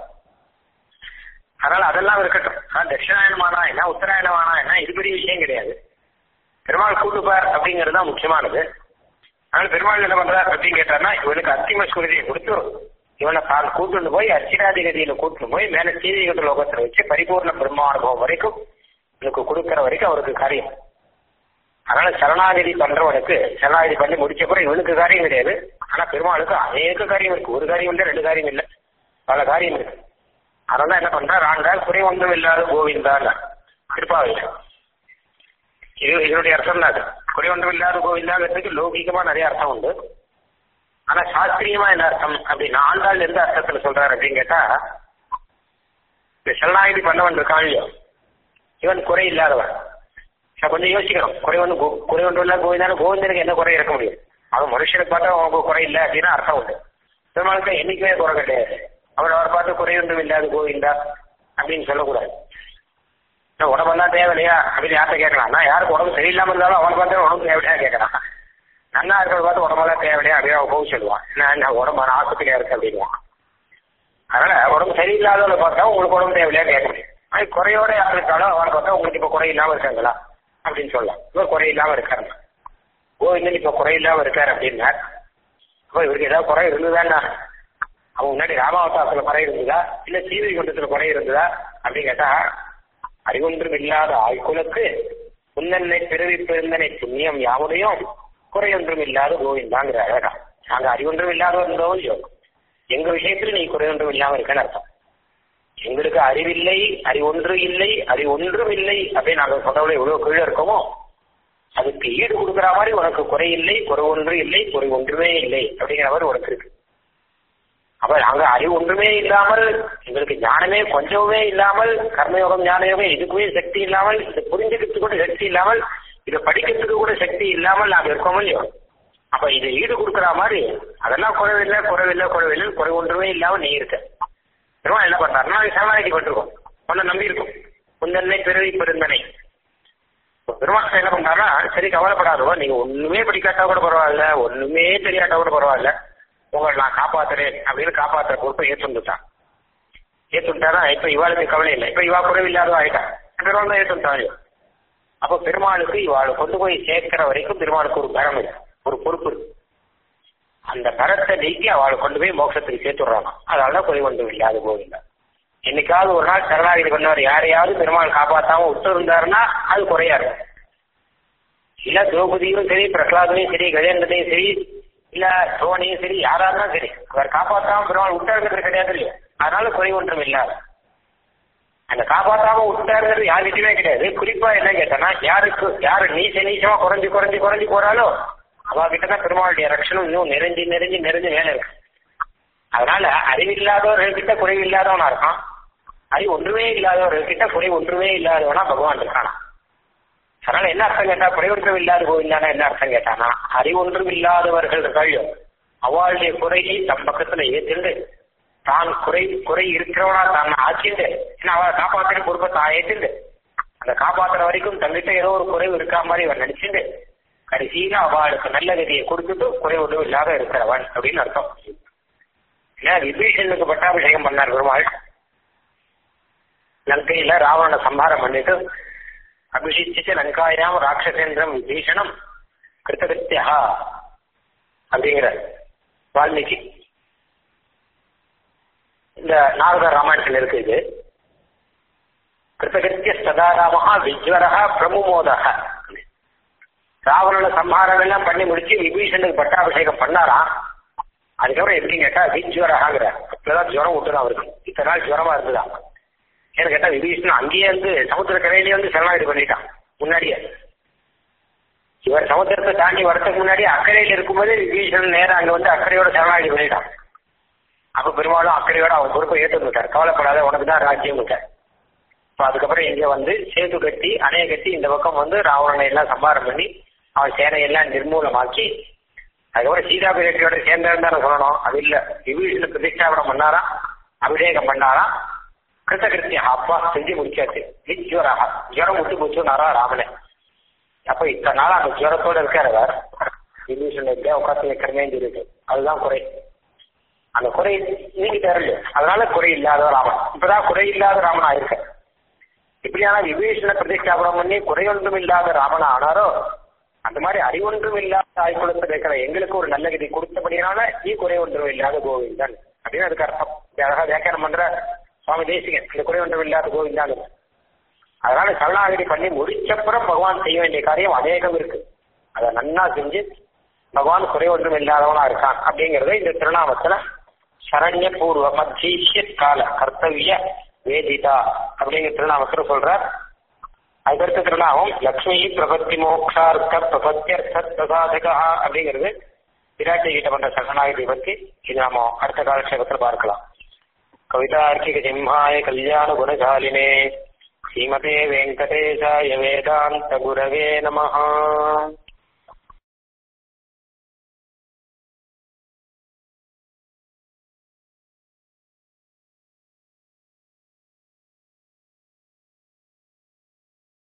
அதனால அதெல்லாம் இருக்கட்டும் ஆனா தட்சிணாயனமானா என்ன உத்தராயணமானா என்ன இது பெரிய விஷயம் கிடையாது பெருமாள் கூட்டுப்பார் அப்படிங்கிறது தான் முக்கியமானது அதனால பெருமாள் என்ன பண்றார் அப்படின்னு கேட்டார்னா இவனுக்கு அத்திம ஸ்மிருதியை கொடுத்து இவனை தான் கூட்டுண்டு போய் அர்ச்சிராதிகதியில கூட்டு போய் மேல சீதிகத லோகத்துல வச்சு பரிபூர்ண பிரம்மானுபவம் வரைக்கும் இவனுக்கு கொடுக்கிற வரைக்கும் அவருக்கு காரியம் அதனால சரணாகதி பண்றவனுக்கு சரணாகதி பண்ணி முடிச்ச பிறகு இவனுக்கு காரியம் கிடையாது ஆனா பெருமாளுக்கு அநேக காரியம் இருக்கு ஒரு காரியம் இல்லை ரெண்டு காரியம் இல்லை பல காரியம் இருக்கு அதனால என்ன பண்றார் ஆண்டால் குறை ஒன்றும் இல்லாத கோவிந்தான் திருப்பாவையில் இது இதனுடைய அர்த்தம் தான் அது குறை ஒன்றும் இல்லாத கோவிந்தாங்கிறதுக்கு லௌகிகமா நிறைய அர்த்தம் உண்டு ஆனா சாஸ்திரியமா என்ன அர்த்தம் அப்படின்னா ஆண்டாள் எந்த அர்த்தத்துல சொல்றாரு அப்படின்னு கேட்டா இந்த சரணாகதி பண்ணவன் இருக்கான் இல்லையோ இவன் குறை இல்லாதவன் நான் கொஞ்சம் யோசிக்கணும் குறை ஒன்று குறை ஒன்றும் இல்ல கோவிந்தான கோவிந்தனுக்கு என்ன குறை இருக்க முடியும் அவன் மனுஷனுக்கு பார்த்தா அவனுக்கு குறை இல்லை அப்படின்னு அர்த்தம் உண்டு பெருமாளுக்கு என்னைக்குமே குறை கிடையாது அவர் அவர் பார்த்து குறை ஒன்றும் இல்லாத கோவிந்தா அப்படின்னு சொல்லக்கூடாது உடம்பெல்லாம் தேவையில்லையா அப்படின்னு யார்கிட்ட கேட்கலாம் நான் யாருக்கு உடம்பு சரியில்லாம இருந்தாலும் அவனை பார்த்து உடம்பு தேவையா கேட்கறான் நன்னா இருக்கிறத பார்த்து உடம்பெல்லாம் தேவையில்லையா அப்படின்னு அவன் போக சொல்லுவான் நான் உடம்பு நான் ஆஸ்பத்திரியா இருக்கு அப்படின்வான் அதனால உடம்பு சரியில்லாதவங்களை பார்த்தா உங்களுக்கு உடம்பு தேவையில்லையா கேட்க முடியும் அது குறையோட யார் இருக்காலும் அவனை பார்த்தா உங்களுக்கு இப்ப குறை இல்லாம இருக்காங்களா அப்படின்னு சொல்லலாம் இவர் குறை இல்லாம இருக்காரு கோவிந்தன் இப்ப குறை இல்லாம இருக்காரு அப்படின்னா அப்ப இவருக்கு ஏதாவது குறை இருந்ததுதானா அவன் முன்னாடி ராமாவதாசத்துல குறை இருந்ததா இல்ல சீதை குண்டத்துல குறை இருந்ததா அப்படின்னு கேட்டா அறிவொன்றும் இல்லாத ஆய்குலக்கு உன்னன்னை பிறவி பெருந்தனை புண்ணியம் யாவுடையும் குறையொன்றும் இல்லாத கோவிந்தாங்கிற அழகா நாங்க அறிவொன்றும் இல்லாத இருந்தோ இல்லையோ எங்க விஷயத்துல நீ குறையொன்றும் இல்லாம இருக்கன்னு அர்த்தம் எங்களுக்கு அறிவில்லை அறிவொன்று இல்லை அறிவொன்றும் இல்லை அப்படின்னு நாங்க சொல்றவங்க எவ்வளவு கீழே இருக்கோமோ அதுக்கு ஈடு கொடுக்குற மாதிரி உனக்கு குறை இல்லை குறை ஒன்று இல்லை குறை ஒன்றுமே இல்லை அப்படிங்கிற மாதிரி உனக்கு இருக்கு அப்ப நாங்க அறிவு ஒன்றுமே இல்லாமல் எங்களுக்கு ஞானமே கொஞ்சமே இல்லாமல் கர்மயோகம் ஞானயோகம் இதுக்குமே சக்தி இல்லாமல் இதை புரிஞ்சுக்கிறதுக்கு கூட சக்தி இல்லாமல் இதை படிக்கிறதுக்கு கூட சக்தி இல்லாமல் நாங்க இருக்கோம் இல்லையோ அப்ப இதை ஈடு கொடுக்குற மாதிரி அதெல்லாம் குறைவில்லை குறைவில்லை குறைவில்லை குறை ஒன்றுமே இல்லாம நீ இருக்க பெருமாள் என்ன பண்றாருன்னா சரணாகதி பண்ணிருக்கோம் உன்னை நம்பி இருக்கும் உந்தன்னை பிறவி பெருந்தனை பெருமாள் என்ன பண்றாருன்னா சரி கவலைப்படாதவோ நீங்க ஒண்ணுமே படிக்காட்டா கூட பரவாயில்ல ஒண்ணுமே தெரியாட்டா கூட பரவாயில்ல உங்களை நான் காப்பாத்துறேன் அப்படின்னு காப்பாத்துற பொறுப்பை ஏற்றுட்டான் ஏற்றுட்டாரா இப்ப இவாளுக்கு கவலை இல்லை இப்ப இவா குறைவில்லாத ஆயிட்டா பெருமாள் தான் ஏற்றுட்டாங்க அப்ப பெருமாளுக்கு இவாளை கொண்டு போய் சேர்க்கிற வரைக்கும் பெருமாளுக்கு ஒரு பரம் இருக்கு ஒரு பொறுப்பு இருக்கு அந்த பரத்தை நீக்கி அவளை கொண்டு போய் மோட்சத்துக்கு சேர்த்துடுறாங்க அதனாலதான் குறை ஒன்றும் இல்லாத கோவிந்தா என்னைக்காவது ஒரு நாள் சரணாகதி பண்ணவர் யாரையாவது பெருமாள் காப்பாத்தாம விட்டு இருந்தாருன்னா அது குறையா இருக்கும் இல்ல திரௌபதியும் சரி பிரகலாதனையும் சரி கஜேந்திரனையும் சரி இல்ல சோனியும் சரி யாரா இருந்தாலும் சரி அவர் காப்பாத்தாம பெருமாள் விட்டாருங்கிறது கிடையாது இல்லையா அதனால குறை ஒன்றும் இல்லாத அந்த காப்பாத்தாம விட்டாருங்கிறது யாருக்கிட்டுமே கிடையாது குறிப்பா என்ன கேட்டனா யாருக்கு யாரு நீச்ச நீச்சமா குறைஞ்சு குறைஞ்சு குறைஞ்சு போறாலோ அவகிட்டதான் பெருமாளுடைய ரட்சணம் இன்னும் நிறைஞ்சு நிறைஞ்சு நிறைஞ்சு மேல இருக்கு அதனால அறிவில்லாதவர்கள் கிட்ட குறைவில்லாதவனா இருக்கான் அறிவு ஒன்றுமே இல்லாதவர்கள் கிட்ட குறை ஒன்றுமே இல்லாதவனா பகவான் இருக்கானா அதனால என்ன அர்த்தம் கேட்டா குறை ஒன்றும் இல்லாத கோவிந்தானா என்ன அர்த்தம் கேட்டானா அறிவொன்றும் இல்லாதவர்கள் இருக்காளோ அவளுடைய குறையை தம் பக்கத்துல ஏத்துண்டு தான் குறை குறை இருக்கிறவனா தான் ஆக்கிண்டு ஏன்னா அவளை காப்பாற்றுற பொறுப்பை தான் ஏத்துண்டு அந்த காப்பாத்துற வரைக்கும் தங்கிட்ட ஏதோ ஒரு குறைவு இருக்கா மாதிரி அவன் நடிச்சுண்டு கடைசியில அவளுக்கு நல்ல கதியை கொடுத்துட்டு குறை ஒன்றும் இல்லாத இருக்கிறவன் அப்படின்னு அர்த்தம் ஏன்னா விபீஷனுக்கு பட்டாபிஷேகம் பண்ணார் பெருமாள் லங்கையில ராவண சம்ஹாரம் பண்ணிட்டு அபிஷிச்சு லங்காயாம் ராட்சசேந்திரம் விபீஷணம் கிருத்தகிருத்தியா அப்படிங்கிற வால்மீகி இந்த நாரத ராமாயணத்தில் இருக்கு இது கிருத்தகிருத்திய சதாராமஹா விஜ்வரஹா பிரமுமோதக ராவண சம்ஹாரம் எல்லாம் பண்ணி முடிச்சு விபீஷனுக்கு பட்டாபிஷேகம் பண்ணாராம் அதுக்கப்புறம் எப்படி கேட்டா விஜ்வரஹாங்கிற இப்பதான் ஜுரம் விட்டுதான் அவருக்கு இத்தனை நாள் ஜுரமா இருந்துதான் ஏன்னு கேட்டா விபீஷன் அங்கேயே வந்து சமுத்திர கரையிலேயே வந்து சரணாகதி பண்ணிட்டான் முன்னாடியே இவர் சமுத்திரத்தை தாண்டி வரதுக்கு முன்னாடி அக்கறையில் இருக்கும்போது விபீஷன் நேரம் அங்க வந்து அக்கறையோட சரணாகதி பண்ணிட்டான் அப்ப பெரும்பாலும் அக்கறையோட அவன் பொறுப்பை ஏற்று விட்டார் கவலைப்படாத உனக்கு தான் ராஜ்யம் விட்டார் இப்ப அதுக்கப்புறம் இங்க வந்து சேது கட்டி அணைய கட்டி இந்த பக்கம் வந்து ராவணனை எல்லாம் சம்பாரம் பண்ணி அவன் சேனையெல்லாம் நிர்மூலமாக்கி அதுக்கப்புறம் சீதா பிரியட்டியோட சேர்ந்தாரு சொல்லணும் அது இல்ல விபீஷண பிரதிஷ்டாபனம் பண்ணாராம் அபிஷேகம் பண்ணாராம் கிருத்தகிருத்திய அப்பா செஞ்சு முடிச்சாச்சு விஜ்வராக ஜுரம் விட்டு போச்சுனாரா ராமனே அப்ப இத்தனை நாள் அந்த ஜுரத்தோட இருக்காரு அவர் விபீஷன் எப்படியா உட்காந்து வைக்கிறமே இருக்கு அதுதான் குறை அந்த குறை நீங்கிட்டாரு இல்லையா அதனால குறை இல்லாத ராமன் இப்பதான் குறை இல்லாத ராமன் ஆயிருக்க இப்படியான விபீஷண பிரதிஷ்டாபனம் பண்ணி குறையொன்றும் இல்லாத ராமன் ஆனாரோ அந்த மாதிரி அறிவொன்றும் இல்லாத ஆய்குலத்தில் இருக்கிற எங்களுக்கு ஒரு நல்ல கதி கொடுத்தபடினால நீ குறை ஒன்றும் இல்லாத கோவிந்தன் அப்படின்னு அதுக்கு அர்த்தம் அழகா வியாக்கியானம் பண்ற சுவாமி தேசிகன் இந்த குறை ஒன்றும் இல்லாத கோவிந்தான் அதனால சரணாகதி பண்ணி முடிச்சப்புறம் பகவான் செய்ய வேண்டிய காரியம் அநேகம் இருக்கு அதை நன்னா செஞ்சு பகவான் குறை ஒன்றும் இல்லாதவனா இருக்கான் அப்படிங்கறத இந்த திருநாமத்துல சரண்ய பூர்வ மத்திய கால கர்த்தவிய வேதிதா அப்படிங்கிற திருநாமத்துல சொல்றார் அதுக்கடுத்த திருநாமம் லக்ஷ்மி பிரபத்தி மோக்ஷார்த்த பிரபத்தியர்த்த பிரசாதகா அப்படிங்கிறது விராட்டி கிட்ட பண்ற சரணாகதி பத்தி இது நாம அடுத்த காலக்ஷேபத்தில் பார்க்கலாம் கவிதார்க்கிக சிம்ஹாய கல்யாண குணசாலினே ஸ்ரீமதே வெங்கடேசாய வேதாந்த குரவே நமஹா